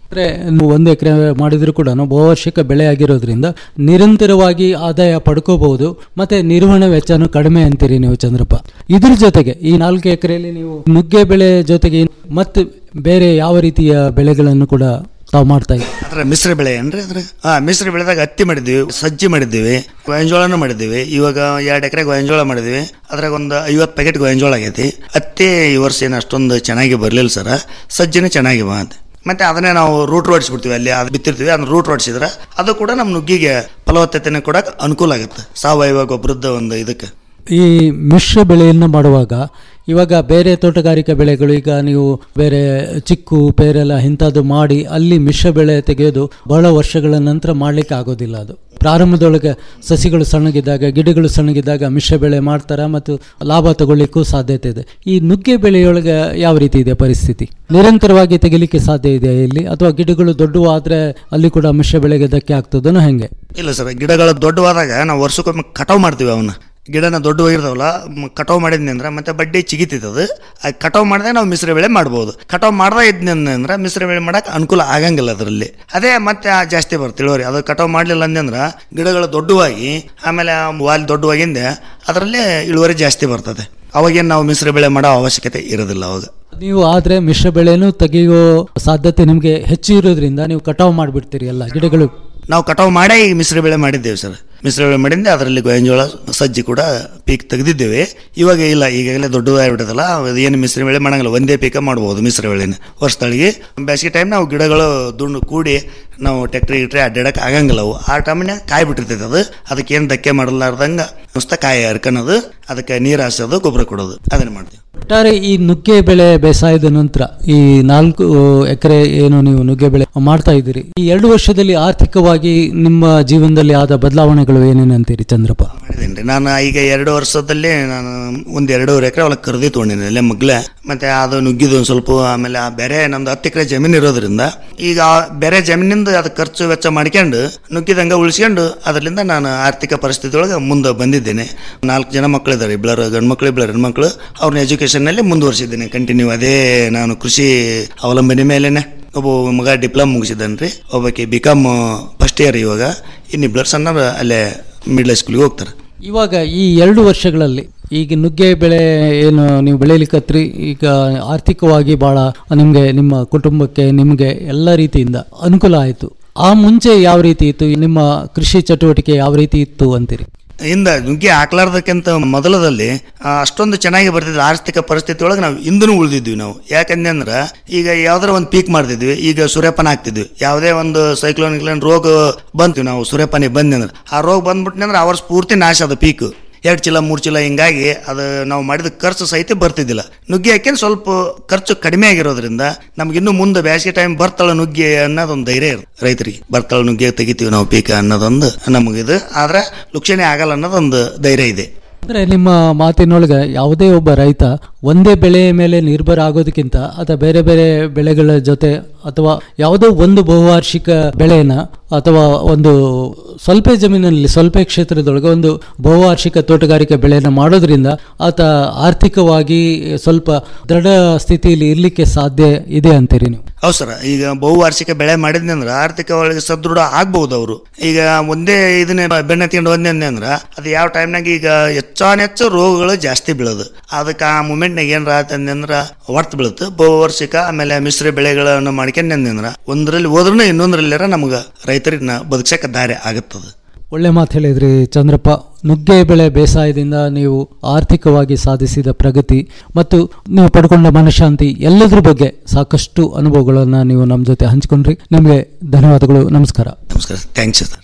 ಅಂದ್ರೆ ನೀವು ಒಂದು ಎಕರೆ ಮಾಡಿದ್ರು ಕೂಡ ಬಹುವಾರ್ಷಿಕ ಬೆಳೆ ಆಗಿರೋದ್ರಿಂದ ನಿರಂತರವಾಗಿ ಆದಾಯ ಪಡ್ಕೋಬಹುದು ಮತ್ತೆ ನಿರ್ವಹಣೆ ವೆಚ್ಚನೂ ಕಡಿಮೆ ಅಂತೀರಿ ನೀವು ಚಂದ್ರಪ್ಪ ಇದ್ರ ಜೊತೆಗೆ ಈ ನಾಲ್ಕು ಎಕರೆಯಲ್ಲಿ ನೀವು ನುಗ್ಗೆ ಬೆಳೆ ಜೊತೆಗೆ ಮತ್ತೆ ಬೇರೆ ಯಾವ ರೀತಿಯ ಬೆಳೆಗಳನ್ನು ಕೂಡ ತಾವು ಮಾಡ್ತಾ ಇದ್ದೀರಿ ಅದ್ರ ಮಿಶ್ರ ಬೆಳೆ ಏನ್ರಿ ಅದ್ರ ಹಾ ಮಿಶ್ರ ಬೆಳೆದಾಗ ಹತ್ತಿ ಮಾಡಿದ್ದೀವಿ ಸಜ್ಜಿ ಮಾಡಿದ್ದೀವಿ ಗೋಯಂಜೋಳನೂ ಮಾಡಿದ್ದೀವಿ ಇವಾಗ ಎರಡು ಎಕರೆ ಗೋಯಂಜೋಳ ಮಾಡಿದ್ದೀವಿ ಅದ್ರಾಗ ಒಂದು ಐವತ್ತು ಪ್ಯಾಕೆಟ್ ಗೋಯಂಜೋಳ ಆಗೈತಿ ಹತ್ತಿ ಈ ವರ್ಷ ಏನು ಅಷ್ಟೊಂದು ಚೆನ್ನಾಗಿ ಬರಲಿಲ್ಲ ಸರ ಸಜ್ಜಿನೂ ಚೆನ್ನಾಗಿ ಬಂತು ಮತ್ತೆ ಅದನ್ನೇ ನಾವು ರೂಟ್ ಹೊಡಿಸ್ಬಿಡ್ತೀವಿ ಅಲ್ಲಿ ಅದು ಬಿತ್ತಿರ್ತೀವಿ ಅದನ್ನ ರೂಟ್ ಹೊಡಿಸಿದ್ರೆ ಅದು ಕೂಡ ನಮ್ಮ ನುಗ್ಗಿಗೆ ಫಲವತ್ತತೆನ ಕೊಡಕ್ಕೆ ಅನುಕೂಲ ಆಗುತ್ತೆ ಸಾವಯವ ಗೊಬ್ಬರದ ಒಂದು ಇದಕ್ಕೆ ಈ ಮಿಶ್ರ ಬೆಳೆಯನ್ನು ಮಾಡುವಾಗ ಇವಾಗ ಬೇರೆ ತೋಟಗಾರಿಕಾ ಬೆಳೆಗಳು ಈಗ ನೀವು ಬೇರೆ ಚಿಕ್ಕು ಪೇರೆಲ್ಲ ಇಂಥದ್ದು ಮಾಡಿ ಅಲ್ಲಿ ಮಿಶ್ರ ಬೆಳೆ ತೆಗೆಯೋದು ಬಹಳ ವರ್ಷಗಳ ನಂತರ ಮಾಡಲಿಕ್ಕೆ ಆಗೋದಿಲ್ಲ ಅದು ಪ್ರಾರಂಭದೊಳಗೆ ಸಸಿಗಳು ಸಣ್ಣಗಿದ್ದಾಗ ಗಿಡಗಳು ಸಣ್ಣಗಿದ್ದಾಗ ಮಿಶ್ರ ಬೆಳೆ ಮಾಡ್ತಾರೆ ಮತ್ತು ಲಾಭ ತಗೊಳ್ಳಿಕ್ಕೂ ಸಾಧ್ಯತೆ ಇದೆ ಈ ನುಗ್ಗೆ ಬೆಳೆಯೊಳಗೆ ಯಾವ ರೀತಿ ಇದೆ ಪರಿಸ್ಥಿತಿ ನಿರಂತರವಾಗಿ ತೆಗಿಲಿಕ್ಕೆ ಸಾಧ್ಯ ಇದೆ ಇಲ್ಲಿ ಅಥವಾ ಗಿಡಗಳು ದೊಡ್ಡವಾದ್ರೆ ಅಲ್ಲಿ ಕೂಡ ಮಿಶ್ರ ಬೆಳೆಗೆ ಧಕ್ಕೆ ಆಗ್ತದನೋ ಹೆಂಗೆ ಇಲ್ಲ ಸರ್ ಗಿಡಗಳು ದೊಡ್ಡವಾದಾಗ ನಾವು ವರ್ಷಕ್ಕೊಮ್ಮೆ ಕಟಾವು ಮಾಡ್ತೀವಿ ಅವನ್ನ ಗಿಡನ ದೊಡ್ಡವಾಗಿರ್ತಾವಲ್ಲ ಮ್, ಕಟಾವು ಮಾಡಿದ್ನಿ ಅಂದ್ರೆ ಮತ್ತೆ ಬಡ್ಡಿ ಚಿಗಿತೈತದು ಆ ಕಟಾವು ಮಾಡಿದ್ರೆ ನಾವು ಮಿಶ್ರ ಬೆಳೆ ಮಾಡ್ಬೋದು ಕಟಾವು ಮಾಡ್ದೆ ಇದ್ನಿ ಅಂದ್ರೆ ಮಿಶ್ರ ಬೆಳೆ ಮಾಡಕ್ಕೆ ಅನುಕೂಲ ಆಗಂಗಿಲ್ಲ ಅದರಲ್ಲಿ ಅದೇ ಮತ್ತೆ ಆ ಜಾಸ್ತಿ ಬರುತ್ತೆ ಇಳುವರಿ ಅದು ಕಟಾವು ಮಾಡಲಿಲ್ಲ ಅಂದಂದ್ರೆ ಗಿಡಗಳು ದೊಡ್ಡವಾಗಿ ಆಮೇಲೆ ಆ ವಾಲ್ ದೊಡ್ಡವಾಗಿಂದೆ ಅದರಲ್ಲಿ ಇಳುವರಿ ಜಾಸ್ತಿ ಬರ್ತದೆ ಅವಾಗೇನು ನಾವು ಮಿಶ್ರ ಬೆಳೆ ಮಾಡೋ ಅವಶ್ಯಕತೆ ಇರೋದಿಲ್ಲ ಅವಾಗ ನೀವು ಆದ್ರೆ ಮಿಶ್ರ ಬೆಳೆನೂ ತೆಗೆಯೋ ಸಾಧ್ಯತೆ ನಿಮಗೆ ಹೆಚ್ಚು ಇರೋದ್ರಿಂದ ನೀವು ಕಟಾವು ಮಾಡಿಬಿಡ್ತೀರಿ ಎಲ್ಲ ಗಿಡಗಳು ನಾವು ಕಟಾವು ಮಾಡೇ ಈಗ ಮಿಶ್ರ ಬೆಳೆ ಮಾಡಿದ್ದೇವೆ ಸರ್ ಮಿಶ್ರ ಬೆಳೆ ಮಾಡಿದ್ದೆ ಅದರಲ್ಲಿ ಗೋಂಜೋಳ ಸಜ್ಜಿ ಕೂಡ ಪೀಕ್ ತೆಗೆದಿದ್ದೇವೆ ಇವಾಗ ಇಲ್ಲ ಈಗಾಗಲೇ ದೊಡ್ಡದಾಗ್ಬಿಟ್ಟದಲ್ಲ ಏನು ಮಿಶ್ರ ಬೆಳೆ ಮಾಡಂಗಿಲ್ಲ ಒಂದೇ ಪೀಕ ಮಾಡ್ಬೋದು ಮಿಶ್ರ ಬೆಳೆನ ವರ್ಷದೊಳಗೆ ಬೇಸಿಗೆ ಟೈಮ್ ನಾವು ಗಿಡಗಳು ದುಂಡು ಕೂಡಿ ನಾವು ಟ್ಯಾಕ್ಟ್ರಿ ಗಿಟ್ರಿ ಅಡ್ಡಾಡಕ್ಕೆ ಆಗಂಗಿಲ್ಲ ಅವು ಆ ಟೈಮ್ನಾಗ ಕಾಯಿ ಬಿಟ್ಟಿರ್ತೈತೆ ಅದು ಅದಕ್ಕೆ ಏನು ಧಕ್ಕೆ ಮಾಡಲಾರ್ದಂಗೆ ನುಸ್ತ ಕಾಯಿ ಹರ್ಕೊಳೋದು ಅದಕ್ಕೆ ನೀರು ಹಾಸೋದು ಗೊಬ್ಬರ ಕೊಡೋದು ಅದನ್ನ ಮಾಡ್ತೀವಿ ಒಟ್ಟಾರೆ ಈ ನುಗ್ಗೆ ಬೆಳೆ ಬೇಸಾಯದ ನಂತರ ಈ ನಾಲ್ಕು ಎಕರೆ ಏನು ನೀವು ನುಗ್ಗೆ ಬೆಳೆ ಮಾಡ್ತಾ ಇದ್ದೀರಿ ಈ ಎರಡು ವರ್ಷದಲ್ಲಿ ಆರ್ಥಿಕವಾಗಿ ನಿಮ್ಮ ಜೀವನದಲ್ಲಿ ಆದ ಬದಲಾವಣೆಗಳು ಏನೇನು ಅಂತೀರಿ ಚಂದ್ರಪ್ಪ ಮಾಡಿದ್ದೇನೆ ನಾನು ಈಗ ಎರಡು ವರ್ಷದಲ್ಲಿ ನಾನು ಒಂದು ಎರಡೂವರೆ ಎಕರೆ ಹೊಲಕ್ಕೆ ಕರೆದಿ ತೊಗೊಂಡಿನಿ ಅಲ್ಲೇ ಮಗ್ಲೆ ಮತ್ತೆ ಅದು ನುಗ್ಗಿದ್ದು ಒಂದು ಸ್ವಲ್ಪ ಆಮೇಲೆ ಆ ಬೇರೆ ನಮ್ದು ಹತ್ತು ಎಕರೆ ಜಮೀನು ಇರೋದ್ರಿಂದ ಈಗ ಆ ಬೇರೆ ಜಮೀನಿಂದ ಅದು ಖರ್ಚು ವೆಚ್ಚ ಮಾಡ್ಕೊಂಡು ನುಗ್ಗಿದಂಗೆ ಉಳಿಸ್ಕೊಂಡು ಅದರಿಂದ ನಾನು ಆರ್ಥಿಕ ಪರಿಸ್ಥಿತಿ ಒಳಗೆ ಮುಂದೆ ಬಂದಿದ್ದೇನೆ ನಾಲ್ಕು ಜನ ಮಕ್ಕಳಿದ್ದಾರೆ ಇಬ್ಬರು ಗಂಡು ಮಕ್ಕಳು ಇಬ್ಬರು ಹೆಣ್ಮಕ್ಳು ಅವ್ರನ್ನ ಎಜುಕೇಷನ್ನಲ್ಲಿ ಮುಂದುವರಿಸಿದ್ದೇನೆ ಕಂಟಿನ್ಯೂ ಅದೇ ನಾನು ಕೃಷಿ ಅವಲಂಬನೆ ಮೇಲೇನೆ ಒಬ್ಬ ಮಗ ಡಿಪ್ಲೊಮ್ ಮುಗಿಸಿದ್ದಾನೆ ರೀ ಒಬ್ಬಾಕಿ ಬಿ ಕಾಮ್ ಫಸ್ಟ್ ಇಯರ್ ಇವಾಗ ಇನ್ನಿಬ್ಬರು ಸಣ್ಣ ಅಲ್ಲೇ ಮಿಡ್ಲ್ ಸ್ಕೂಲಿಗೆ ಹೋಗ್ತಾರೆ ಇವಾಗ ಈ ಎರಡು ವರ್ಷಗಳಲ್ಲಿ ಈಗ ನುಗ್ಗೆ ಬೆಳೆ ಏನು ನೀವು ಬೆಳೀಲಿಕ್ಕತ್ರಿ ಈಗ ಆರ್ಥಿಕವಾಗಿ ಬಹಳ ನಿಮಗೆ ನಿಮ್ಮ ಕುಟುಂಬಕ್ಕೆ ನಿಮಗೆ ಎಲ್ಲ ರೀತಿಯಿಂದ ಅನುಕೂಲ ಆಯಿತು ಆ ಮುಂಚೆ ಯಾವ ರೀತಿ ಇತ್ತು ನಿಮ್ಮ ಕೃಷಿ ಚಟುವಟಿಕೆ ಯಾವ ರೀತಿ ಇತ್ತು ಅಂತೀರಿ ಹಿಂದ ನುಗ್ಗಿ ಹಾಕ್ಲಾರ್ದಕ್ಕಿಂತ ಮೊದಲದಲ್ಲಿ ಆ, ಅಷ್ಟೊಂದು ಚೆನ್ನಾಗಿ ಬರ್ತಿದ್ವಿ ಆರ್ಥಿಕ ಪರಿಸ್ಥಿತಿ ಒಳಗೆ ನಾವು ಇಂದನೂ ಉಳಿದಿದ್ವಿ ನಾವು ಯಾಕಂದ್ರೆ ಅಂದ್ರೆ ಈಗ ಯಾವ್ದಾರ ಒಂದು ಪೀಕ್ ಮಾಡ್ತಿದ್ವಿ ಈಗ ಸೂರ್ಯಪಾನ ಹಾಕ್ತಿದ್ವಿ ಯಾವುದೇ ಒಂದು ಸೈಕ್ಲೋನ್ ಗಿಕ್ಲೋನ್ ರೋಗ ಬಂತು ನಾವು ಸೂರ್ಯಪಾನಿ ಬಂದ್ನಿ ಅಂದ್ರೆ ಆ ರೋಗ ಬಂದ್ಬಿಟ್ನಿ ಅಂದ್ರೆ ಅವ್ರ ಪೂರ್ತಿ ನಾಶ ಅದು ಪೀಕ್ ಎರಡು ಚೀಲ ಮೂರು ಚೀಲ ಹಿಂಗಾಗಿ ಅದು ನಾವು ಮಾಡಿದ ಖರ್ಚು ಸಹಿತ ಬರ್ತಿದ್ದಿಲ್ಲ ನುಗ್ಗಿ ಹಾಕಿದ್ರೆ ಸ್ವಲ್ಪ ಖರ್ಚು ಕಡಿಮೆ ಆಗಿರೋದ್ರಿಂದ ನಮ್ಗೆ ಇನ್ನು ಮುಂದೆ ಬೇಸಿಗೆ ಟೈಮ್ ಬರ್ತಾಳ ನುಗ್ಗಿ ಅನ್ನೋದೊಂದು ಧೈರ್ಯ ಇರುತ್ತೆ ರೈತರಿಗೆ ಬರ್ತಾಳ ನುಗ್ಗಿ ತೆಗಿತೀವಿ ನಾವು ಪೀಕ ಅನ್ನೋದೊಂದು ನಮಗಿದು ಆದ್ರೆ ಲುಕ್ಷಣೆ ಆಗಲ್ಲ ಅನ್ನೋದೊಂದು ಧೈರ್ಯ ಇದೆ ಅಂದ್ರೆ ನಿಮ್ಮ ಮಾತಿನೊಳಗೆ ಯಾವುದೇ ಒಬ್ಬ ರೈತ ಒಂದೇ ಬೆಳೆಯ ಮೇಲೆ ನಿರ್ಭರ ಆಗೋದಕ್ಕಿಂತ ಅಥವಾ ಬೇರೆ ಬೇರೆ ಬೆಳೆಗಳ ಜೊತೆ ಅಥವಾ ಯಾವುದೋ ಒಂದು ಬಹುವಾರ್ಷಿಕ ಬೆಳೆನ ಅಥವಾ ಒಂದು ಸ್ವಲ್ಪ ಜಮೀನಲ್ಲಿ ಸ್ವಲ್ಪ ಕ್ಷೇತ್ರದೊಳಗೆ ಒಂದು ಬಹುವಾರ್ಷಿಕ ತೋಟಗಾರಿಕೆ ಬೆಳೆಯನ್ನು ಮಾಡೋದ್ರಿಂದ ಆತ ಆರ್ಥಿಕವಾಗಿ ಸ್ವಲ್ಪ ದೃಢ ಸ್ಥಿತಿಯಲ್ಲಿ ಇರಲಿಕ್ಕೆ ಸಾಧ್ಯ ಇದೆ ಅಂತೀರಿ ನೀವು ಹೌದು ಸರ್ ಈಗ ಬಹುವಾರ್ಷಿಕ ಬೆಳೆ ಮಾಡಿದ್ನಿ ಅಂದ್ರೆ ಆರ್ಥಿಕ ಒಳಗೆ ಸದೃಢ ಆಗ್ಬಹುದು ಅವರು ಈಗ ಒಂದೇ ಇದನ್ನ ಬೆಣ್ಣೆ ತಿಂಡು ಒಂದೇ ಅಂದ್ರೆ ಅದು ಯಾವ ಟೈಮ್ನಾಗ ಈಗ ಹೆಚ್ಚಾನೆಚ್ಚು ರೋಗಗಳು ಜಾಸ್ತಿ ಬೀಳೋದು ಅದಕ್ಕೆ ಆ ಮೂಮೆಂಟ್ನಾಗ ಏನಾರ ಆತಂದ್ರೆ ಹೊರ್ತು ಬೀಳುತ್ತೆ ಬಹುವಾರ್ಷಿಕ ಆಮೇಲೆ ಮಿಶ್ರ ಬೆಳೆಗಳನ್ನು ಮಾಡ್ಕೊಂಡ್ರೆ ಒಂದರಲ್ಲಿ ಹೋದ್ರೂ ಇನ್ನೊಂದರಲ್ಲಿರ ನಮ್ಗೆ ರೈತರಿಗೆ ಬದುಕ್ಸಕ್ಕೆ ದಾರಿ ಆಗುತ್ತದೆ ಒಳ್ಳೆ ಮಾತು ಹೇಳಿದ್ರಿ ಚಂದ್ರಪ್ಪ ನುಗ್ಗೆ ಬೆಳೆ ಬೇಸಾಯದಿಂದ ನೀವು ಆರ್ಥಿಕವಾಗಿ ಸಾಧಿಸಿದ ಪ್ರಗತಿ ಮತ್ತು ನೀವು ಪಡ್ಕೊಂಡ ಮನಃಶಾಂತಿ ಎಲ್ಲದ್ರ ಬಗ್ಗೆ ಸಾಕಷ್ಟು ಅನುಭವಗಳನ್ನು ನೀವು ನಮ್ಮ ಜೊತೆ ಹಂಚಿಕೊಂಡ್ರಿ ನಿಮಗೆ ಧನ್ಯವಾದಗಳು ನಮಸ್ಕಾರ ನಮಸ್ಕಾರ ಥ್ಯಾಂಕ್ಸ್ ಸರ್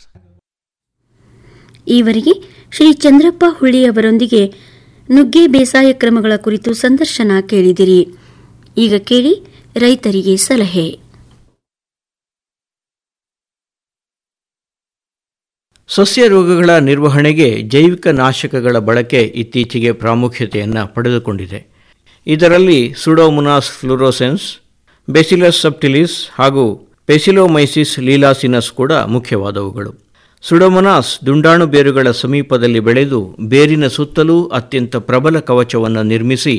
ಈವರೆಗೆ ಶ್ರೀ ಚಂದ್ರಪ್ಪ ಹುಳಿ ಅವರೊಂದಿಗೆ ನುಗ್ಗೆ ಬೇಸಾಯ ಕ್ರಮಗಳ ಕುರಿತು ಸಂದರ್ಶನ ಕೇಳಿದಿರಿ ಈಗ ಕೇಳಿ ರೈತರಿಗೆ ಸಲಹೆ ಸಸ್ಯ ರೋಗಗಳ ನಿರ್ವಹಣೆಗೆ ಜೈವಿಕ ನಾಶಕಗಳ ಬಳಕೆ ಇತ್ತೀಚೆಗೆ ಪ್ರಾಮುಖ್ಯತೆಯನ್ನು ಪಡೆದುಕೊಂಡಿದೆ ಇದರಲ್ಲಿ ಸುಡೋಮುನಾಸ್ ಫ್ಲೋರೋಸೆನ್ಸ್ ಬೆಸಿಲಸ್ ಸಬ್ಟಿಲಿಸ್ ಹಾಗೂ ಪೆಸಿಲೋಮೈಸಿಸ್ ಲೀಲಾಸಿನಸ್ ಕೂಡ ಮುಖ್ಯವಾದವುಗಳು ಸುಡೋಮೊನಾಸ್ ದುಂಡಾಣು ಬೇರುಗಳ ಸಮೀಪದಲ್ಲಿ ಬೆಳೆದು ಬೇರಿನ ಸುತ್ತಲೂ ಅತ್ಯಂತ ಪ್ರಬಲ ಕವಚವನ್ನು ನಿರ್ಮಿಸಿ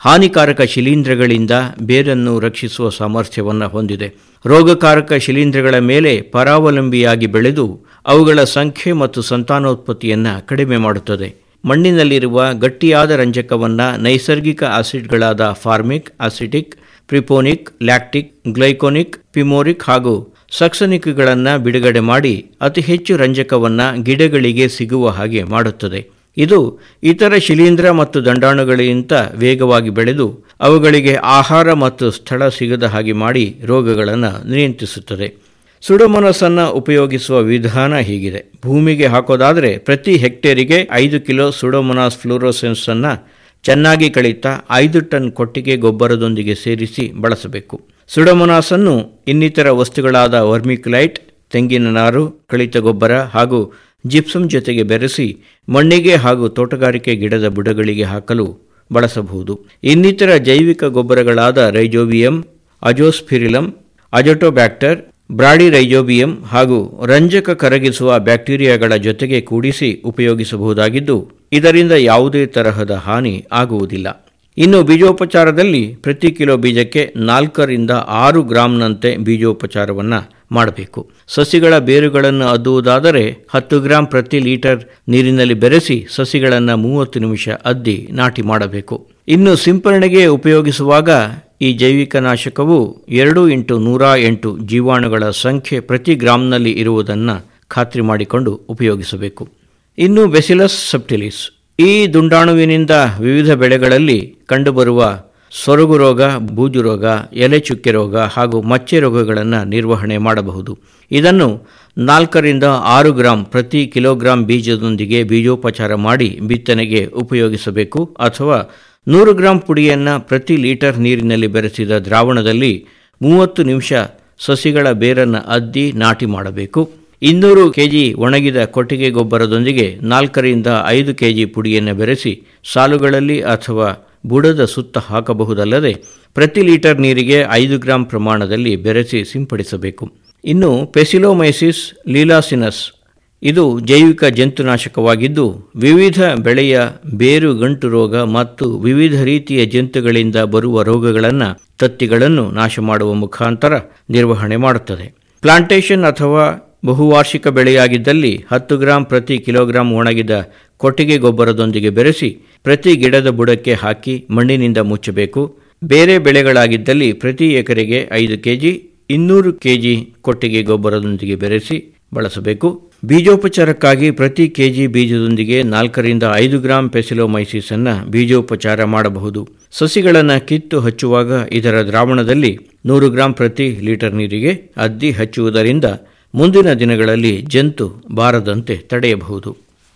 ಹಾನಿಕಾರಕ ಶಿಲೀಂಧ್ರಗಳಿಂದ ಬೇರನ್ನು ರಕ್ಷಿಸುವ ಸಾಮರ್ಥ್ಯವನ್ನು ಹೊಂದಿದೆ ರೋಗಕಾರಕ ಶಿಲೀಂಧ್ರಗಳ ಮೇಲೆ ಪರಾವಲಂಬಿಯಾಗಿ ಬೆಳೆದು ಅವುಗಳ ಸಂಖ್ಯೆ ಮತ್ತು ಸಂತಾನೋತ್ಪತ್ತಿಯನ್ನು ಕಡಿಮೆ ಮಾಡುತ್ತದೆ ಮಣ್ಣಿನಲ್ಲಿರುವ ಗಟ್ಟಿಯಾದ ರಂಜಕವನ್ನು ನೈಸರ್ಗಿಕ ಆಸಿಡ್ಗಳಾದ formic acetic propionic lactic gluconic fumaric ಹಾಗೂ ಸಕ್ಸನಿಕ್ಗಳನ್ನು ಬಿಡುಗಡೆ ಮಾಡಿ ಅತಿ ಹೆಚ್ಚು ರಂಜಕವನ್ನು ಗಿಡಗಳಿಗೆ ಸಿಗುವ ಹಾಗೆ ಮಾಡುತ್ತದೆ ಇದು ಇತರ ಶಿಲೀಂಧ್ರ ಮತ್ತು ದಂಡಾಣುಗಳಿಗಿಂತ ವೇಗವಾಗಿ ಬೆಳೆದು ಅವುಗಳಿಗೆ ಆಹಾರ ಮತ್ತು ಸ್ಥಳ ಸಿಗದ ಹಾಗೆ ಮಾಡಿ ರೋಗಗಳನ್ನು ನಿಯಂತ್ರಿಸುತ್ತದೆ ಸುಡಮನಸನ್ನು ಉಪಯೋಗಿಸುವ ವಿಧಾನ ಹೀಗಿದೆ ಭೂಮಿಗೆ ಹಾಕೋದಾದರೆ ಪ್ರತಿ ಹೆಕ್ಟೇರಿಗೆ ಐದು ಕಿಲೋ ಸುಡೋಮೊನಾಸ್ ಫ್ಲೂರೋಸೆನ್ಸ್ ಅನ್ನು ಚೆನ್ನಾಗಿ ಕಳೀತಾ ಐದು ಟನ್ ಕೊಟ್ಟಿಗೆ ಗೊಬ್ಬರದೊಂದಿಗೆ ಸೇರಿಸಿ ಬಳಸಬೇಕು ಸುಡಮೊನಾಸನ್ನು ಇನ್ನಿತರ ವಸ್ತುಗಳಾದ ವರ್ಮಿಕ್ಯುಲೈಟ್ ತೆಂಗಿನ ನಾರು ಕಳಿತ ಗೊಬ್ಬರ ಹಾಗೂ ಜಿಪ್ಸಮ್ ಜೊತೆಗೆ ಬೆರೆಸಿ ಮಣ್ಣಿಗೆ ಹಾಗೂ ತೋಟಗಾರಿಕೆ ಗಿಡದ ಬುಡಗಳಿಗೆ ಹಾಕಲು ಬಳಸಬಹುದು ಇನ್ನಿತರ ಜೈವಿಕ ಗೊಬ್ಬರಗಳಾದ Rhizobium Azospirillum Azotobacter Bradyrhizobium ಹಾಗೂ ರಂಜಕ ಕರಗಿಸುವ ಬ್ಯಾಕ್ಟೀರಿಯಾಗಳ ಜೊತೆಗೆ ಕೂಡಿಸಿ ಉಪಯೋಗಿಸಬಹುದಾಗಿದ್ದು ಇದರಿಂದ ಯಾವುದೇ ತರಹದ ಹಾನಿ ಆಗುವುದಿಲ್ಲ ಇನ್ನು ಬೀಜೋಪಚಾರದಲ್ಲಿ ಪ್ರತಿ ಕಿಲೋ ಬೀಜಕ್ಕೆ ನಾಲ್ಕರಿಂದ ಆರು ಗ್ರಾಂನಂತೆ ಬೀಜೋಪಚಾರವನ್ನು ಮಾಡಬೇಕು ಸಸಿಗಳ ಬೇರುಗಳನ್ನು ಅದ್ದುವುದಾದರೆ ಹತ್ತು ಗ್ರಾಂ ಪ್ರತಿ ಲೀಟರ್ ನೀರಿನಲ್ಲಿ ಬೆರೆಸಿ ಸಸಿಗಳನ್ನು ಮೂವತ್ತು ನಿಮಿಷ ಅದ್ದಿ ನಾಟಿ ಮಾಡಬೇಕು ಇನ್ನು ಸಿಂಪರಣೆಗೆ ಉಪಯೋಗಿಸುವಾಗ ಈ ಜೈವಿಕ ನಾಶಕವು ಎರಡು ಇಂಟು ನೂರ ಎಂಟು ಜೀವಾಣುಗಳ ಸಂಖ್ಯೆ ಪ್ರತಿ ಗ್ರಾಂನಲ್ಲಿ ಇರುವುದನ್ನು ಖಾತ್ರಿ ಮಾಡಿಕೊಂಡು ಉಪಯೋಗಿಸಬೇಕು ಇನ್ನು ಬೆಸಿಲಸ್ ಸಬ್ಟಿಲಿಸ್ ಈ ದುಂಡಾಣುವಿನಿಂದ ವಿವಿಧ ಬೆಳೆಗಳಲ್ಲಿ ಕಂಡುಬರುವ ಸೊರಗು ರೋಗ ಬೂಜು ರೋಗ ಎಲೆ ಚುಕ್ಕೆ ರೋಗ ಹಾಗೂ ಮಚ್ಚೆ ರೋಗಗಳನ್ನು ನಿರ್ವಹಣೆ ಮಾಡಬಹುದು ಇದನ್ನು ನಾಲ್ಕರಿಂದ ಆರು ಗ್ರಾಂ ಪ್ರತಿ ಕಿಲೋಗ್ರಾಂ ಬೀಜದೊಂದಿಗೆ ಬೀಜೋಪಚಾರ ಮಾಡಿ ಬಿತ್ತನೆಗೆ ಉಪಯೋಗಿಸಬೇಕು ಅಥವಾ ನೂರು ಗ್ರಾಂ ಪುಡಿಯನ್ನು ಪ್ರತಿ ಲೀಟರ್ ನೀರಿನಲ್ಲಿ ಬೆರೆಸಿದ ದ್ರಾವಣದಲ್ಲಿ ಮೂವತ್ತು ನಿಮಿಷ ಸಸಿಗಳ ಬೇರನ್ನು ಅದ್ದಿ ನಾಟಿ ಮಾಡಬೇಕು ಇನ್ನೂರು ಕೆಜಿ ಒಣಗಿದ ಕೊಟ್ಟಿಗೆ ಗೊಬ್ಬರದೊಂದಿಗೆ ನಾಲ್ಕರಿಂದ ಐದು ಕೆಜಿ ಪುಡಿಯನ್ನು ಬೆರೆಸಿ ಸಾಲುಗಳಲ್ಲಿ ಅಥವಾ ಬುಡದ ಸುತ್ತ ಹಾಕಬಹುದಲ್ಲದೆ ಪ್ರತಿ ಲೀಟರ್ ನೀರಿಗೆ ಐದು ಗ್ರಾಂ ಪ್ರಮಾಣದಲ್ಲಿ ಬೆರೆಸಿ ಸಿಂಪಡಿಸಬೇಕು ಇನ್ನು ಪೆಸಿಲೋಮೈಸಿಸ್ ಲೀಲಾಸಿನಸ್ ಇದು ಜೈವಿಕ ಜಂತುನಾಶಕವಾಗಿದ್ದು ವಿವಿಧ ಬೆಳೆಯ ಬೇರು ಗಂಟು ರೋಗ ಮತ್ತು ವಿವಿಧ ರೀತಿಯ ಜಂತುಗಳಿಂದ ಬರುವ ರೋಗಗಳನ್ನು ತತ್ತಿಗಳನ್ನು ನಾಶ ಮಾಡುವ ಮುಖಾಂತರ ನಿರ್ವಹಣೆ ಮಾಡುತ್ತದೆ ಪ್ಲಾಂಟೇಶನ್ ಅಥವಾ ಬಹುವಾರ್ಷಿಕ ಬೆಳೆಯಾಗಿದ್ದಲ್ಲಿ ಹತ್ತು ಗ್ರಾಂ ಪ್ರತಿ ಕಿಲೋಗ್ರಾಂ ಒಣಗಿದ ಕೊಟ್ಟಿಗೆ ಗೊಬ್ಬರದೊಂದಿಗೆ ಬೆರೆಸಿ ಪ್ರತಿ ಗಿಡದ ಬುಡಕ್ಕೆ ಹಾಕಿ ಮಣ್ಣಿನಿಂದ ಮುಚ್ಚಬೇಕು ಬೇರೆ ಬೆಳೆಗಳಾಗಿದ್ದಲ್ಲಿ ಪ್ರತಿ ಎಕರೆಗೆ ಐದು ಕೆಜಿ ಇನ್ನೂರು ಕೆಜಿ ಕೊಟ್ಟಿಗೆ ಗೊಬ್ಬರದೊಂದಿಗೆ ಬೆರೆಸಿ ಬಳಸಬೇಕು ಬೀಜೋಪಚಾರಕ್ಕಾಗಿ ಪ್ರತಿ ಕೆಜಿ ಬೀಜದೊಂದಿಗೆ ನಾಲ್ಕರಿಂದ ಐದು ಗ್ರಾಂ ಪೆಸಿಲೋಮೈಸಿಸ್ ಅನ್ನು ಬೀಜೋಪಚಾರ ಮಾಡಬಹುದು ಸಸಿಗಳನ್ನು ಕಿತ್ತು ಹಚ್ಚುವಾಗ ಇದರ ದ್ರಾವಣದಲ್ಲಿ ನೂರು ಗ್ರಾಂ ಪ್ರತಿ ಲೀಟರ್ ನೀರಿಗೆ ಅದ್ದಿ ಹಚ್ಚುವುದರಿಂದ ಮುಂದಿನ ದಿನಗಳಲ್ಲಿ ಜಂತು ಬಾರದಂತೆ ತಡೆಯಬಹುದು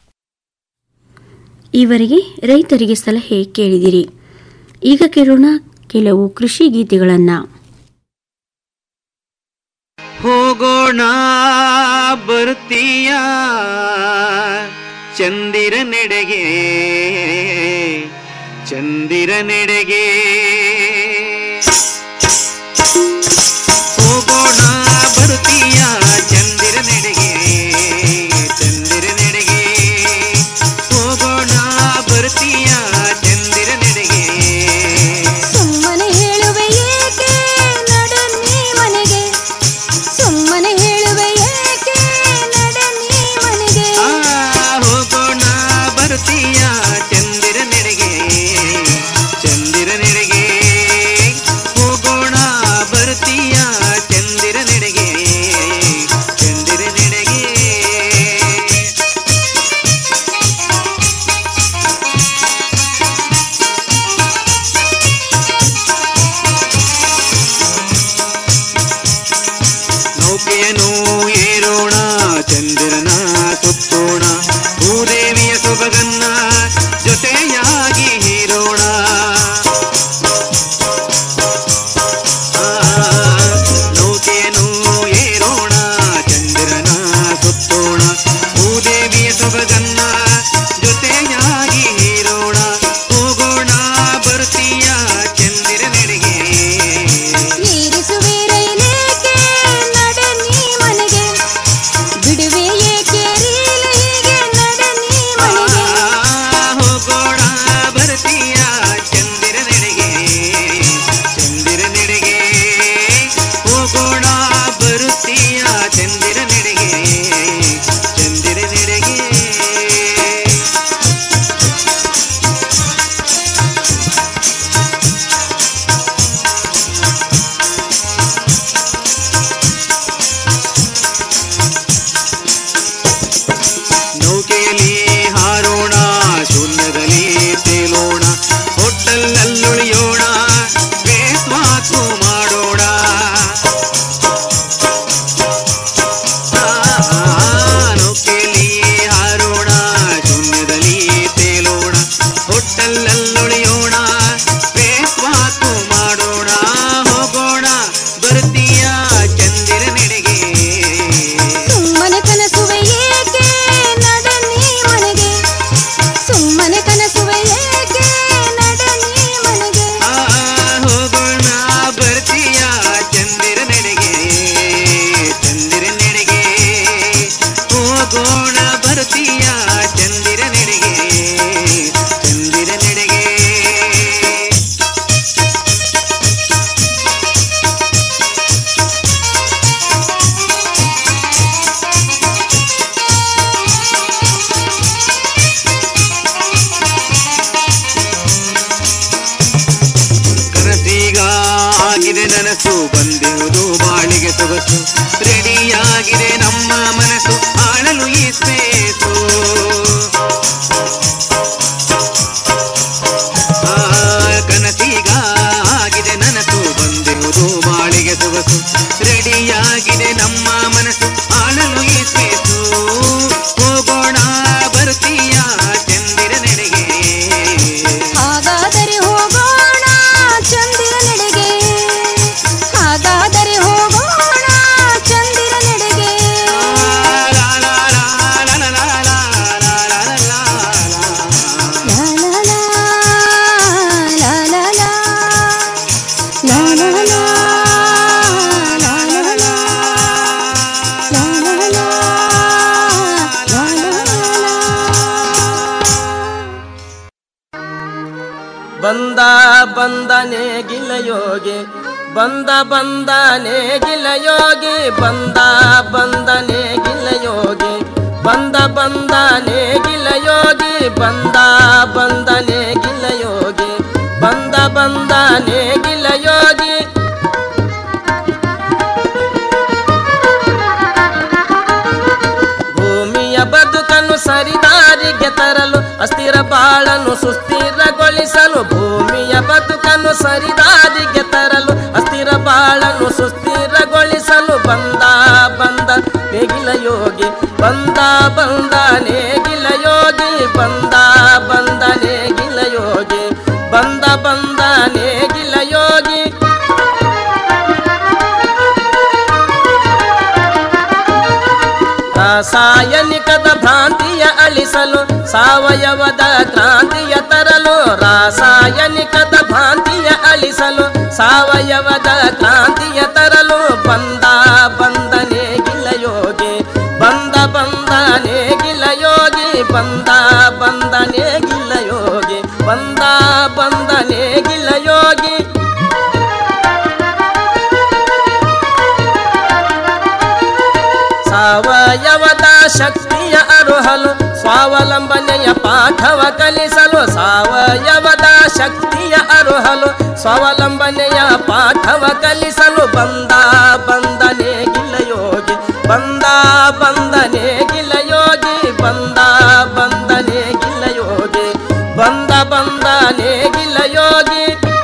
ಈವರೆಗೆ ರೈತರಿಗೆ ಸಲಹೆ ಕೇಳಿದಿರಿ ಈಗ ಕೇಳೋಣ ಕೆಲವು ಕೃಷಿ ಗೀತೆಗಳನ್ನು ಹೋಗೋಣ ಬರ್ತೀಯ ಚಂದಿರ ನೆಡೆಗೆ ಚಂದಿರ ನೆಡೆಗೆ ಹೋಗೋಣ ಬರ್ತೀಯ ಚಂದಿರ ನೆಡೆಗೆ ಚಂದಿರ ನೆಡೆಗೆ ಹೋಗೋಣ ಬರ್ತೀಯ ಚಂದಿರ ನೆಡೆಗೆ ಸುಮ್ಮನೆ ಹೇಳುವೆ ಏಕೆ ನಡೆ ನೀ ಮನೆಗೆ ಸುಮ್ಮನೆ ಹೇಳುವೆ ಏಕೆ ನಡೆ ನೀ ಮನೆಗೆ ಆ, ಹೋಗೋಣ ಬರ್ತೀಯ ಚಂದಿರ ನೆಡೆಗೆ ಚಂದಿರ ನೆಡೆಗೆ ಹೋಗೋಣ ಬರ್ತೀಯ ಚಂದಿರ ನೆಡೆಗೆ ಚಂದಿರ ನೆಡೆಗೆ ನೌಕೆಯನ್ನು ಏರೋಣ ಚಂದಿರನ ಸುತ್ತೋಣ ಭೂದೇವಿಯ ಸೊಬಗನ್ನ ಜೊತೆಯಾಗಿ ಹೀರೋಣ ಆ, ನೌಕೆಯನ್ನು ಏರೋಣ ಚಂದಿರನ ಸುತ್ತೋಣ ಭೂದೇವಿಯ ಸೊಬಗನ್ನ ಜೊತೆಯಾಗಿ ಹೀರೋಣ ಹೋಗೋಣ ಬರ್ತೀಯ ಚಂದಿರ ನೆಡೆಗೆ ಏರಿಸುವೆ ರೈಲೇಕೆ ನಡೆ ನೀ ಮನೆಗೆ ಬಿಡುವೆ ಏಕೆ ರೀಲ ಹೀಗೆ ನಡೆ ನೀ ಮನೆಗೆ ಹೋಗೋಣ ಬರ್ತೀಯ ಚಂದಿರ ನೆಡೆಗೆ ರೆಡಿಯಾಗಿದೆ ನನಸು ಬಂದಿರುವುದು ಬಾಳಿಗೆ ಸೊಗಸು ರೆಡಿಯಾಗಿದೆ ನಮ್ಮ ಮನಸ್ಸು ಆಳಲು ಈ ಸ್ಪೇಸು ಆ, ಕನಸೀಗ ಆಗಿದೆ ನನಸು ಬಂದಿರುವುದು ಬಾಳಿಗೆ ಸೊಗಸು ರೆಡಿಯಾಗಿದೆ ನಮ್ಮ ಮನಸ್ಸು ಆಳಲು ಈ ಸ್ಪೇಸು ಹೋಗೋಣ ಬರ್ತೀಯ ಚಂದಿರ ನೆನೆಗೆ ಹಾಗಾದರೆ ಹೋಗೋಣ ಚಂದಿರ ನೆಡೆಗೆ ಹಾಗಾದರೆ ಹೋಗೋಣ ಚಂದಿರ ನೆಡೆಗೆ ಲಾ ಲಾ ಲಾ, ಲಾ ಲಾ ಲಾ, ಲಾ ಲಾ ಲಾ, ಲಾ ಲಾ ಲಾ, ಲಾ ಲಾ ಲಾ, ಲಾ ಲಾ ಲಾ. ಬಂದ ಬಂದನೆ ಗಿಲಯೋಗಿ ಬಂದ ಬಂದನೆ ಗಿಲಯೋಗಿ ಬಂದ ಬಂದನೆ ಗಿಲಯೋಗಿ ಬಂದ ಬಂದನೆ ಗಿಲಯೋಗಿ ಬಂದ ಬಂದನೆ ಗಿಲಯೋಗಿ ಬಂದ ಬಂದನೆ ಗಿಲಯೋಗಿ ಭೂಮಿಯ ಬದುಕನ್ನು ಸರಿದಾರಿಗೆ ತರಲು ಅಸ್ಥಿರ ಬಾಳನ್ನು ಸುಸ್ಥಿರಗೊಳಿಸಲು ಭೂಮಿಯ ಬದುಕನ್ನು ಸರಿದಾರಿಗೆ ತರಲು ಅಸ್ಥಿರ ಬಾಳನ್ನು ಸುಸ್ಥಿರಗೊಳಿಸಲು ಬಂದ ಬಂದ ನೇಗಿಲ ಯೋಗಿ ಬಂದ ಬಂದ ನೇಗಿಲ ಯೋಗಿ ಬಂದ ಬಂದ ನೇಗಿಲ ಯೋಗಿ ಬಂದ ಬಂದ ನೇಗಿಲ ಯೋಗಿ ರಾಸಾಯನಿಕದ ಭ್ರಾಂತಿಯ ಅಳಿಸಲು ಸಾವಯವದ ಕ್ರಾಂತಿಯ ತರಲು ರಾಸಾಯನಿಕದ ಭ್ರಾಂತಿಯ ಅಳಿಸಲು ಸಾವಯವದ ಕ್ರಾಂತಿಯ ತರಲು ಬಂದ ಬಂದನೆ ಗಿಲಯೋಗಿ ಬಂದ ಬಂದನೆ ಗಿಲಯೋಗಿ ಬಂದ ಬಂದನೆ ಗಿಲಯೋಗಿ ಬಂದ ಬಂದನೆ ಗಿಲಯೋಗಿ ಸಾವಯವದ ಶಕ್ತಿಯ ಅರುಹಲು ಸ್ವಾವಲಂಬನೆಯ ಪಾಠವ ಕಲಿಸಲು ಸಾವಯವದ ಶಕ್ತಿಯ ಅರುಹಲು ಸ್ವಾವಲಂಬನೆಯ ಪಾಠವ ಕಲಿಸಲು ಬಂದ ಬಂದನೆ ಗಿಲಯೋಗಿ ಬಂದ ಬಂದನೆ ಗಿಲಯೋಗಿ ಬಂದ ಬಂದನೆ ಗಿಲಯೋಗಿ ಬಂದ ಬಂದನೆ ಗಿಲಯೋಗಿ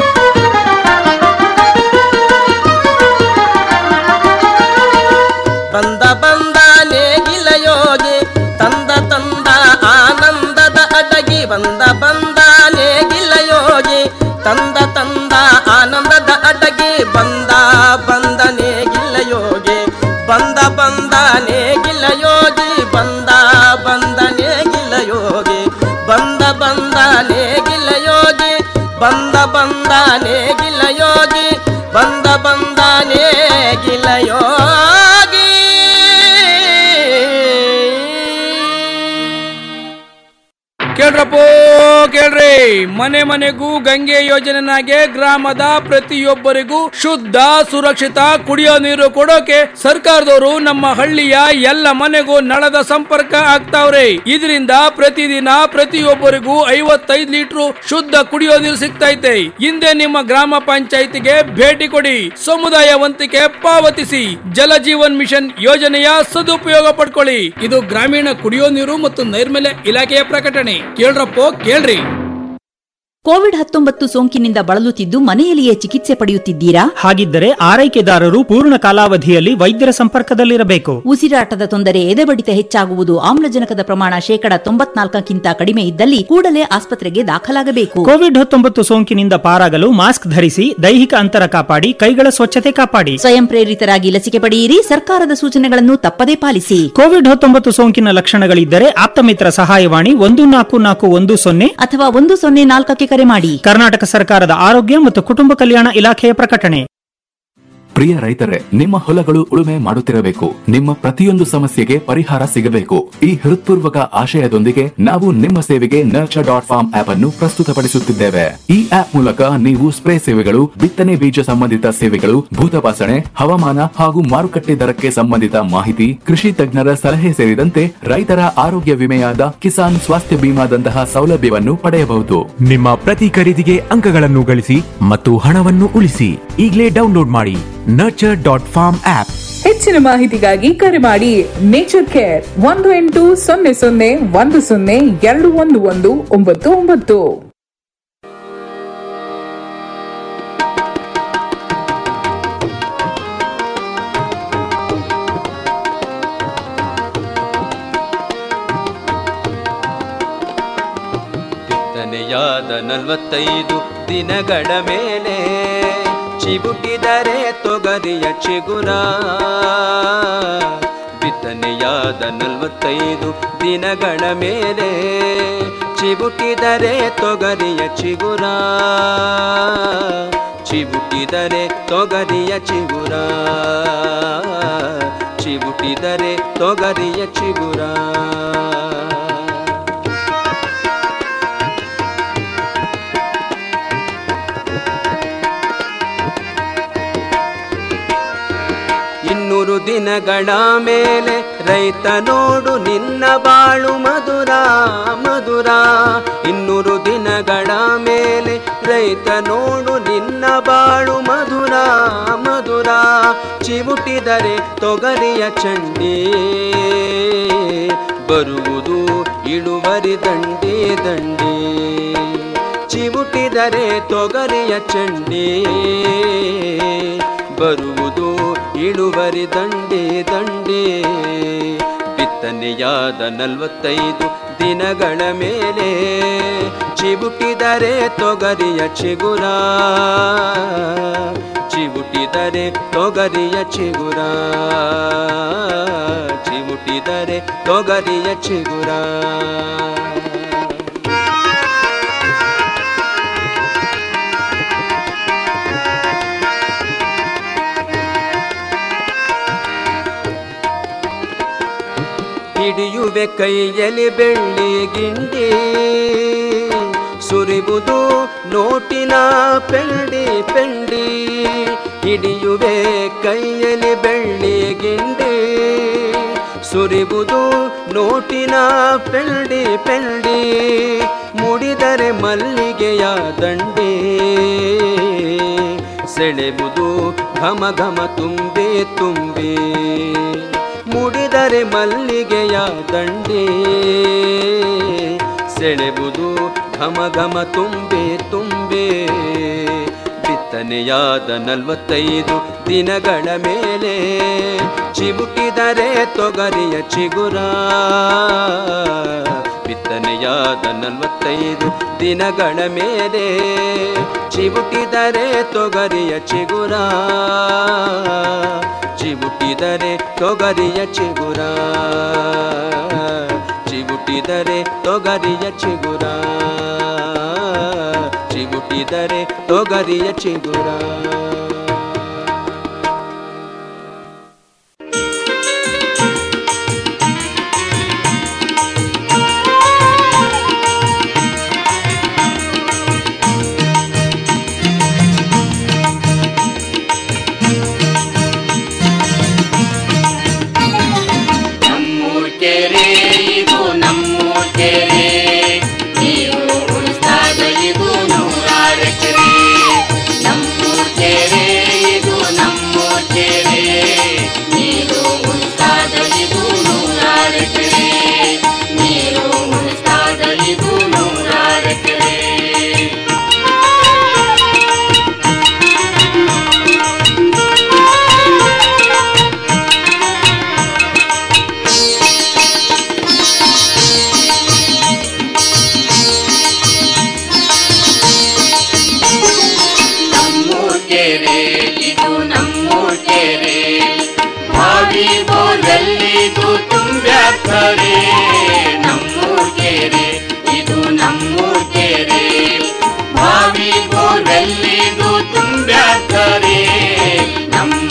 ಬಂದ ಬಂದ ನೇಗಿಲ ಯೋಗಿ ತಂದ ತಂದ ಆನಂದದ ಅಡಗಿ ಬಂದ ಬಂದ ನೇಗಿಲ ಯೋಗಿ ತಂದ ತಂದ ಆನಂದದ ಅಡಗಿ ಬಂದ ಬಂದ ನೇಗಿಲ ಯೋಗಿ ಬಂದ ಬಂದ ನೇಗಿಲ ಯೋಗಿ ಬಂದ ಬಂದ ನೇಗಿಲ ಯೋಗಿ ಬಂದ ಬಂದ ನೇಗಿಲ ಯೋಗಿ ಬಂದ ಬಂದ ನೇಗಿಲ ಯೋಗಿ ಬಂದ ಬಂದ ನೇಗಿಲ ಯೋಗಿ ಕೇಳ್ರಪ್ಪೋ ಕೇಳ್ರಿ ಮನೆ ಮನೆಗೂ ಗಂಗೆ ಯೋಜನೆನಾಗೆ ಗ್ರಾಮದ ಪ್ರತಿಯೊಬ್ಬರಿಗೂ ಶುದ್ಧ ಸುರಕ್ಷಿತ ಕುಡಿಯೋ ನೀರು ಕೊಡೋಕೆ ಸರ್ಕಾರದವರು ನಮ್ಮ ಹಳ್ಳಿಯ ಎಲ್ಲ ಮನೆಗೂ ನಳದ ಸಂಪರ್ಕ ಆಗ್ತಾವ್ರೆ ಇದರಿಂದ ಪ್ರತಿದಿನ ಪ್ರತಿಯೊಬ್ಬರಿಗೂ ಐವತ್ತೈದು ಲೀಟರ್ ಶುದ್ಧ ಕುಡಿಯೋ ನೀರು ಸಿಗ್ತೈತೆ ಹಿಂದೆ ನಿಮ್ಮ ಗ್ರಾಮ ಪಂಚಾಯಿತಿಗೆ ಭೇಟಿ ಕೊಡಿ ಸಮುದಾಯ ವಂತಿಕೆ ಪಾವತಿಸಿ ಜಲ ಜೀವನ್ ಮಿಷನ್ ಯೋಜನೆಯ ಸದುಪಯೋಗ ಪಡ್ಕೊಳ್ಳಿ ಇದು ಗ್ರಾಮೀಣ ಕುಡಿಯೋ ನೀರು ಮತ್ತು ನೈರ್ಮಲ್ಯ ಇಲಾಖೆಯ ಪ್ರಕಟಣೆ ಕೇಳ್ರಪ್ಪೋ ಕೇಳ್ರಿ ಕೋವಿಡ್ ಹತ್ತೊಂಬತ್ತು ಸೋಂಕಿನಿಂದ ಬಳಲುತ್ತಿದ್ದು ಮನೆಯಲ್ಲಿಯೇ ಚಿಕಿತ್ಸೆ ಪಡೆಯುತ್ತಿದ್ದೀರಾ ಹಾಗಿದ್ದರೆ ಆರೈಕೆದಾರರು ಪೂರ್ಣ ಕಾಲಾವಧಿಯಲ್ಲಿ ವೈದ್ಯರ ಸಂಪರ್ಕದಲ್ಲಿರಬೇಕು ಉಸಿರಾಟದ ತೊಂದರೆ ಎದೆಬಡಿತ ಹೆಚ್ಚಾಗುವುದು ಆಮ್ಲಜನಕದ ಪ್ರಮಾಣ ಶೇಕಡ ತೊಂಬತ್ನಾಲ್ಕಕ್ಕಿಂತ ಕಡಿಮೆ ಇದ್ದಲ್ಲಿ ಕೂಡಲೇ ಆಸ್ಪತ್ರೆಗೆ ದಾಖಲಾಗಬೇಕು ಕೋವಿಡ್ ಹತ್ತೊಂಬತ್ತು ಸೋಂಕಿನಿಂದ ಪಾರಾಗಲು ಮಾಸ್ಕ್ ಧರಿಸಿ ದೈಹಿಕ ಅಂತರ ಕಾಪಾಡಿ ಕೈಗಳ ಸ್ವಚ್ಛತೆ ಕಾಪಾಡಿ ಸ್ವಯಂ ಪ್ರೇರಿತರಾಗಿ ಲಸಿಕೆ ಪಡೆಯಿರಿ ಸರ್ಕಾರದ ಸೂಚನೆಗಳನ್ನು ತಪ್ಪದೇ ಪಾಲಿಸಿ ಕೋವಿಡ್ ಹತ್ತೊಂಬತ್ತು ಸೋಂಕಿನ ಲಕ್ಷಣಗಳಿದ್ದರೆ ಆಪ್ತಮಿತ್ರ ಸಹಾಯವಾಣಿ ಒಂದು ನಾಲ್ಕು ನಾಲ್ಕು ಒಂದು ಸೊನ್ನೆ ಅಥವಾ ಒಂದು ಸೊನ್ನೆ ನಾಲ್ಕಕ್ಕೆ ಕರೆ ಮಾಡಿ ಕರ್ನಾಟಕ ಸರ್ಕಾರದ ಆರೋಗ್ಯ ಮತ್ತು ಕುಟುಂಬ ಕಲ್ಯಾಣ ಇಲಾಖೆಯ ಪ್ರಕಟಣೆ ಪ್ರಿಯ ರೈತರೇ ನಿಮ್ಮ ಹೊಲಗಳು ಉಳುಮೆ ಮಾಡುತ್ತಿರಬೇಕು ನಿಮ್ಮ ಪ್ರತಿಯೊಂದು ಸಮಸ್ಯೆಗೆ ಪರಿಹಾರ ಸಿಗಬೇಕು ಈ ಹೃತ್ಪೂರ್ವಕ ಆಶಯದೊಂದಿಗೆ ನಾವು ನಿಮ್ಮ ಸೇವೆಗೆ ನರ್ಚರ್ ಡಾಟ್ ಫಾರ್ಮ್ ಆಪ್ ಅನ್ನು ಪ್ರಸ್ತುತಪಡಿಸುತ್ತಿದ್ದೇವೆ ಈ ಆಪ್ ಮೂಲಕ ನೀವು ಸ್ಪ್ರೇ ಸೇವೆಗಳು ಬಿತ್ತನೆ ಬೀಜ ಸಂಬಂಧಿತ ಸೇವೆಗಳು ಭೂತಪಾಸಣೆ ಹವಾಮಾನ ಹಾಗೂ ಮಾರುಕಟ್ಟೆ ದರಕ್ಕೆ ಸಂಬಂಧಿತ ಮಾಹಿತಿ ಕೃಷಿ ತಜ್ಞರ ಸಲಹೆ ಸೇರಿದಂತೆ ರೈತರ ಆರೋಗ್ಯ ವಿಮೆಯಾದ ಕಿಸಾನ್ ಸ್ವಾಸ್ಥ್ಯ ಬಿಮಾದಂತಹ ಸೌಲಭ್ಯವನ್ನು ಪಡೆಯಬಹುದು ನಿಮ್ಮ ಪ್ರತಿ ಖರೀದಿಗೆ ಅಂಕಗಳನ್ನು ಗಳಿಸಿ ಮತ್ತು ಹಣವನ್ನು ಉಳಿಸಿ ಈಗಲೇ ಡೌನ್ಲೋಡ್ ಮಾಡಿ ನರ್ಚರ್ ಡಾಟ್ ಫಾರ್ಮ್ ಆಪ್ ಹೆಚ್ಚಿನ ಮಾಹಿತಿಗಾಗಿ ಕರೆ ಮಾಡಿ ನೇಚರ್ ಕೇರ್ ಒಂದು ಎಂಟು ಸೊನ್ನೆ ಸೊನ್ನೆ ಒಂದು ಸೊನ್ನೆ ಎರಡು ಒಂದು ಒಂದು ಒಂಬತ್ತು ಒಂಬತ್ತು ಬಿತ್ತನೆಯಾದ ನಲವತ್ತೈದು ದಿನಗಳ ಮೇಲೆ ಚಿಬುಟಿದರೆ ತೊಗರಿಯ ಚಿಗುರ ಬಿತ್ತನೆಯಾದ ನಲವತ್ತೈದು ದಿನಗಳ ಮೇಲೆ ಚಿಬುಟಿದರೆ ತೊಗರಿಯ ಚಿಗುರ ಚಿಬುಟಿದರೆ ತೊಗರಿಯ ಚಿಗುರ ಚಿಬುಟಿದರೆ ತೊಗರಿಯ ಚಿಗುರ ಇನ್ನೂರು ದಿನಗಳ ಮೇಲೆ ರೈತ ನೋಡು ನಿನ್ನ ಬಾಳು ಮಧುರ ಮಧುರ ಇನ್ನೂರು ದಿನಗಳ ಮೇಲೆ ರೈತ ನೋಡು ನಿನ್ನ ಬಾಳು ಮಧುರ ಮಧುರ ಚಿವುಟಿದರೆ ತೊಗರಿಯ ಚಂಡಿ ಬರುವುದು ಇಳುವರಿ ದಂಡಿ ದಂಡಿ ಚಿವುಟಿದರೆ ತೊಗರಿಯ ಚಂಡಿ ಬರುವುದು ಇಳುವರಿ ದಂಡಿ ದಂಡಿ ಬಿತ್ತನೆಯಾದ ನಲವತ್ತೈದು ದಿನಗಳ ಮೇಲೆ ಚಿಬುಟಿದರೆ ತೊಗರಿಯ ಚಿಗುರ ಚಿಬುಟಿದರೆ ತೊಗರಿಯ ಚಿಗುರ ಚಿಬುಟಿದರೆ ತೊಗರಿಯ ಚಿಗುರ ಹಿಡಿಯುವೆ ಕೈಯಲ್ಲಿ ಬೆಳ್ಳಿ ಗಿಂಡಿ ಸುರಿಬುದು ನೋಟಿನ ಪೆಂಡಿ ಪೆಂಡಿ ಹಿಡಿಯುವೆ ಕೈಯಲ್ಲಿ ಬೆಳ್ಳಿ ಗಿಂಡಿ ಸುರಿಬುದು ನೋಟಿನ ಪೆಂಡಿ ಪೆಂಡಿ ಮುಡಿದರೆ ಮಲ್ಲಿಗೆಯ ದಂಡಿ ಸೆಳೆಬುದು ಘಮ ಘಮ ತುಂಬಿ ತುಂಬಿ ಮುಡಿದರೆ ಮಲ್ಲಿಗೆಯ ದಂಡಿ ಸೆಳೆಬುದು ಘಮ ಘಮ ತುಂಬೆ ತುಂಬೆ ಬಿತ್ತನೆಯಾದ ನಲವತ್ತೈದು ದಿನಗಳ ಮೇಲೆ ಚಿಬುಕಿದರೆ ತೊಗರಿಯ ಚಿಗುರ ಬಿತ್ತನೆಯಾದ ನಲವತ್ತೈದು ದಿನಗಳ ಮೇಲೆ ಚಿಬುಕಿದರೆ ತೊಗರಿಯ ಚಿಗುರ ಚಿಬುಟಿದರೆ ತೊಗರಿಯ ಚಿಗುರ ಚಿಬುಟಿದರೆ ತೊಗರಿಯ ಚಿಗುರ ಚಿಬುಟಿದರೆ ತೊಗರಿಯ ಚಿಗುರ ನಮ್ಮೂರ್ ಕೆರೆ ಇದು ನಮ್ಮೂರ್ ಕೆರೆ ನೀವು ಉಳಿಸ್ತಾಗ ಇದು ನೂರಾರು ಎಕರೆ ನಮ್ಮೂರ್ ಕೆರೆ ಇದು ನಮ್ಮೂರ್ ಕೆರೆ ನೀರು ಉಳಿಸ್ತಾಗ ಇದು ನೂರಾರು ಎಕರೆ ನೀರು ಉಳಿಸ್ತಾಗ ಇದು ನೂರಾರು ಎಕರೆ ನಮ್ಮೂರ್ ಕೆರೆ ಇದು ನಮ್ಮೂರ್ ಕೆರೆ ಬಾವಿ ಬೋಲಲ್ಲಿದು ತುಂಬ್ಯಾಕರೆ ನಮ್ಮೂರ್ ಕೆರೆ ಇದು ನಮ್ಮೂರ್ ಕೆರೆ ಬಾವಿ ಬೋಲಲ್ಲಿದು ತುಂಬ್ಯಾಕರೆ ನಮ್ಮ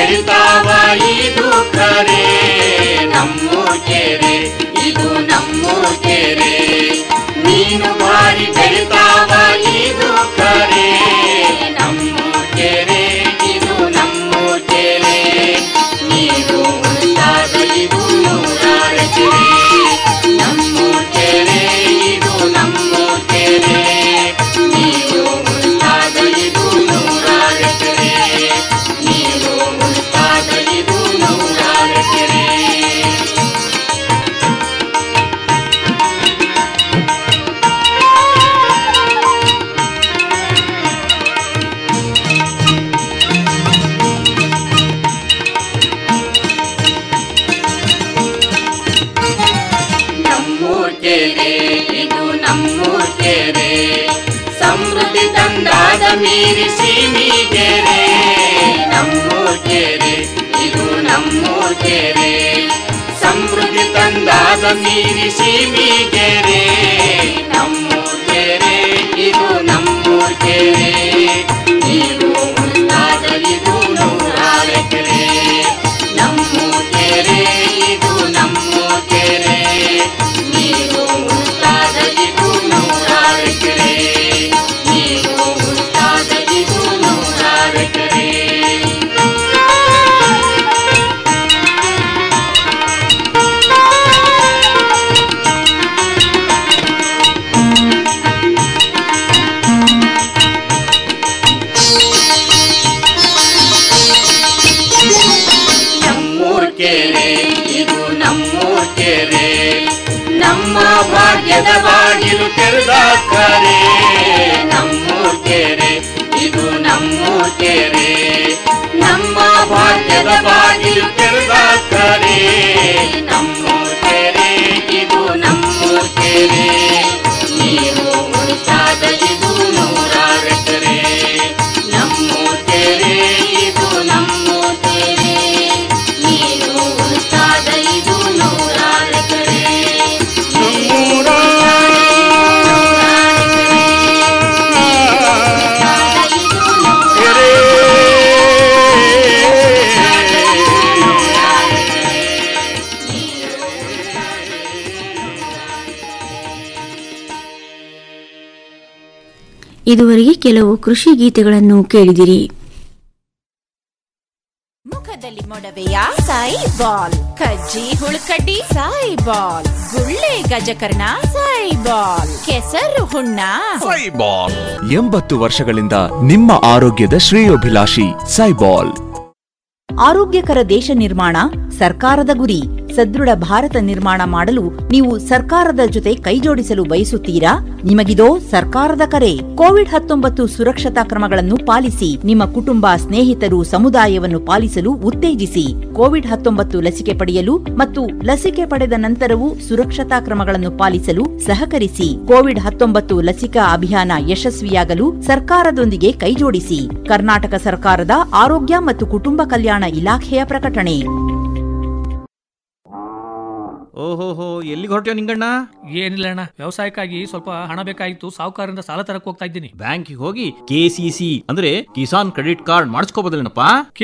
ಬೆಳಿತಾವ ಇದು ಖರೆ ನಮ್ಮೂರ್ ಕೆರೆ ಇದು ನಮ್ಮೂರ್ ಕೆರೆ ನೀನು ಭಾರಿ ಬೆಳಿತಾವ ಇದು ಖರೆ ನಮ್ಮೂರ್ ಕೆರೆ ಇದು ನಮ್ಮೂರ್ ಕೆರೆ ನೀರು ಉಳಿತಾದ ಇದು ನೂರಾರ ಕೆರೆ ನಮ್ಮೂರ್ ಕೆರೆ ಇದು ನಮ್ಮೂರ್ ಕೆರೆ ನೀರು ಉಳಿತಾದ ಇದು ನೂರಾರ ಕೆರೆ ನೀರು ಉಳಿತಾದ ಇದು ನೂರಾರ ಕೆರೆ ನಮ್ಮೂರ್ ಕೆರೆ ಇದು ನಮ್ಮೂರ್ ಕೆರೆ ಸಮೃದ್ಧಿ ತಂದಾದ ಮೀರಿ ಸೀಮಿಗೆರೆ ನಮ್ಮೂರ್ ಕೆರೆ ಇದು ನಮ್ಮೂರ್ ಕೆರೆ ಸಮೃದ್ಧಿ ತಂದಾದ ಮೀರಿ ಸೀಮಿಗೆರೆ ನಮ್ಮೂರ್ ಕೆರೆ ಇದು ನಮ್ಮೂರ್ ಕೆರೆ ನೀರು ಉಳಿತಾದ ಇದು ನೂರಾರ ಕೆರೆ ನಮ್ಮೂರ್ ಕೆರೆ ಇದು ನಮ್ಮೂರ್ ಕೆರೆ ನೀರು ಉಳಿತಾದ ಇದು ನೂರಾರ ಕೆರೆ ನೀರು ಉಳಿತಾದ ಇದು ನೂರಾರ ಕೆರೆ ನಮ್ಮೂರ್ ಕೆರೆ ಇದು ನಮ್ಮೂರ್ ಕೆರೆ ನಮ್ಮ ಭಾಗ್ಯದ ಬಾಗಿಲು ತೆರೆದ ಕರೆ ನಮ್ಮೂರ್ ಕೆರೆ ಇದು ನಮ್ಮೂರ್ ಕೆರೆ ನಮ್ಮ ಭಾಗ್ಯದ ಬಾಗಿಲು ತೆರೆದ ಕರೆ ನಮ್ಮೂರ್ ಕೆರೆ ಇದು ನಮ್ಮೂರ್ ಕೆರೆ ನೀರು ಉಳಿತಾದ ಇದು ನೂರಾರ ಕೆರೆ ನಮ್ಮೂರ್ ಕೆರೆ ಇದು ನಮ್ಮೂರ್ ಕೆರೆ ನೀರು ಉಳಿತಾದ ಇದು ನೂರಾರ ಕೆರೆ ಇದುವರೆಗೆ ಕೆಲವು ಕೃಷಿ ಗೀತೆಗಳನ್ನು ಕೇಳಿದಿರಿ ಮುಖದಲ್ಲಿ ಮೊಡವೆಯ ಸಾಯಿ ಬಾಲ್ ಕಜ್ಜಿ ಹುಳುಕಡ್ಡಿ ಸಾಯಿ ಬಾಲ್ ಗುಳ್ಳೆ ಗಜಕರ್ಣ ಸಾಯಿ ಬಾಲ್ ಕೆಸರು ಹುಣ್ಣ ಸೈಬಾಲ್ ಎಂಬತ್ತು ವರ್ಷಗಳಿಂದ ನಿಮ್ಮ ಆರೋಗ್ಯದ ಶ್ರೇಯೋಭಿಲಾಷಿ ಸೈಬಾಲ್ ಆರೋಗ್ಯಕರ ದೇಶ ನಿರ್ಮಾಣ ಸರ್ಕಾರದ ಗುರಿ ಸದೃಢ ಭಾರತ ನಿರ್ಮಾಣ ಮಾಡಲು ನೀವು ಸರ್ಕಾರದ ಜೊತೆ ಕೈಜೋಡಿಸಲು ಬಯಸುತ್ತೀರಾ ನಿಮಗಿದೋ ಸರ್ಕಾರದ ಕರೆ ಕೋವಿಡ್ ಹತ್ತೊಂಬತ್ತು ಸುರಕ್ಷತಾ ಕ್ರಮಗಳನ್ನು ಪಾಲಿಸಿ ನಿಮ್ಮ ಕುಟುಂಬ ಸ್ನೇಹಿತರು ಸಮುದಾಯವನ್ನು ಪಾಲಿಸಲು ಉತ್ತೇಜಿಸಿ ಕೋವಿಡ್ ಹತ್ತೊಂಬತ್ತು ಲಸಿಕೆ ಪಡೆಯಲು ಮತ್ತು ಲಸಿಕೆ ಪಡೆದ ನಂತರವೂ ಸುರಕ್ಷತಾ ಕ್ರಮಗಳನ್ನು ಪಾಲಿಸಲು ಸಹಕರಿಸಿ ಕೋವಿಡ್ ಹತ್ತೊಂಬತ್ತು ಲಸಿಕಾ ಅಭಿಯಾನ ಯಶಸ್ವಿಯಾಗಲು ಸರ್ಕಾರದೊಂದಿಗೆ ಕೈಜೋಡಿಸಿ ಕರ್ನಾಟಕ ಸರ್ಕಾರದ ಆರೋಗ್ಯ ಮತ್ತು ಕುಟುಂಬ ಕಲ್ಯಾಣ ಇಲಾಖೆಯ ಪ್ರಕಟಣೆ ಓಹೋಹೋ ಎಲ್ಲಿಗೆ ಹೊರಟ್ಯೋ ನಿಂಗಣ್ಣ ಏನಿಲ್ಲ ಅಣ್ಣ ವ್ಯವಸಾಯಕ್ಕಾಗಿ ಸ್ವಲ್ಪ ಹಣ ಬೇಕಾಗಿತ್ತು ಸಾಹುಕಾರರಿಂದ ಸಾಲ ತರಕ್ ಹೋಗ್ತಾ ಇದ್ದೀನಿ ಬ್ಯಾಂಕಿಗೆ ಹೋಗಿ ಕೆಸಿಸಿ ಅಂದ್ರೆ ಕಿಸಾನ್ ಕ್ರೆಡಿಟ್ ಕಾರ್ಡ್ ಮಾಡಿಸ್ಕೋಬೋದಲ್ಲೇನಪ್ಪ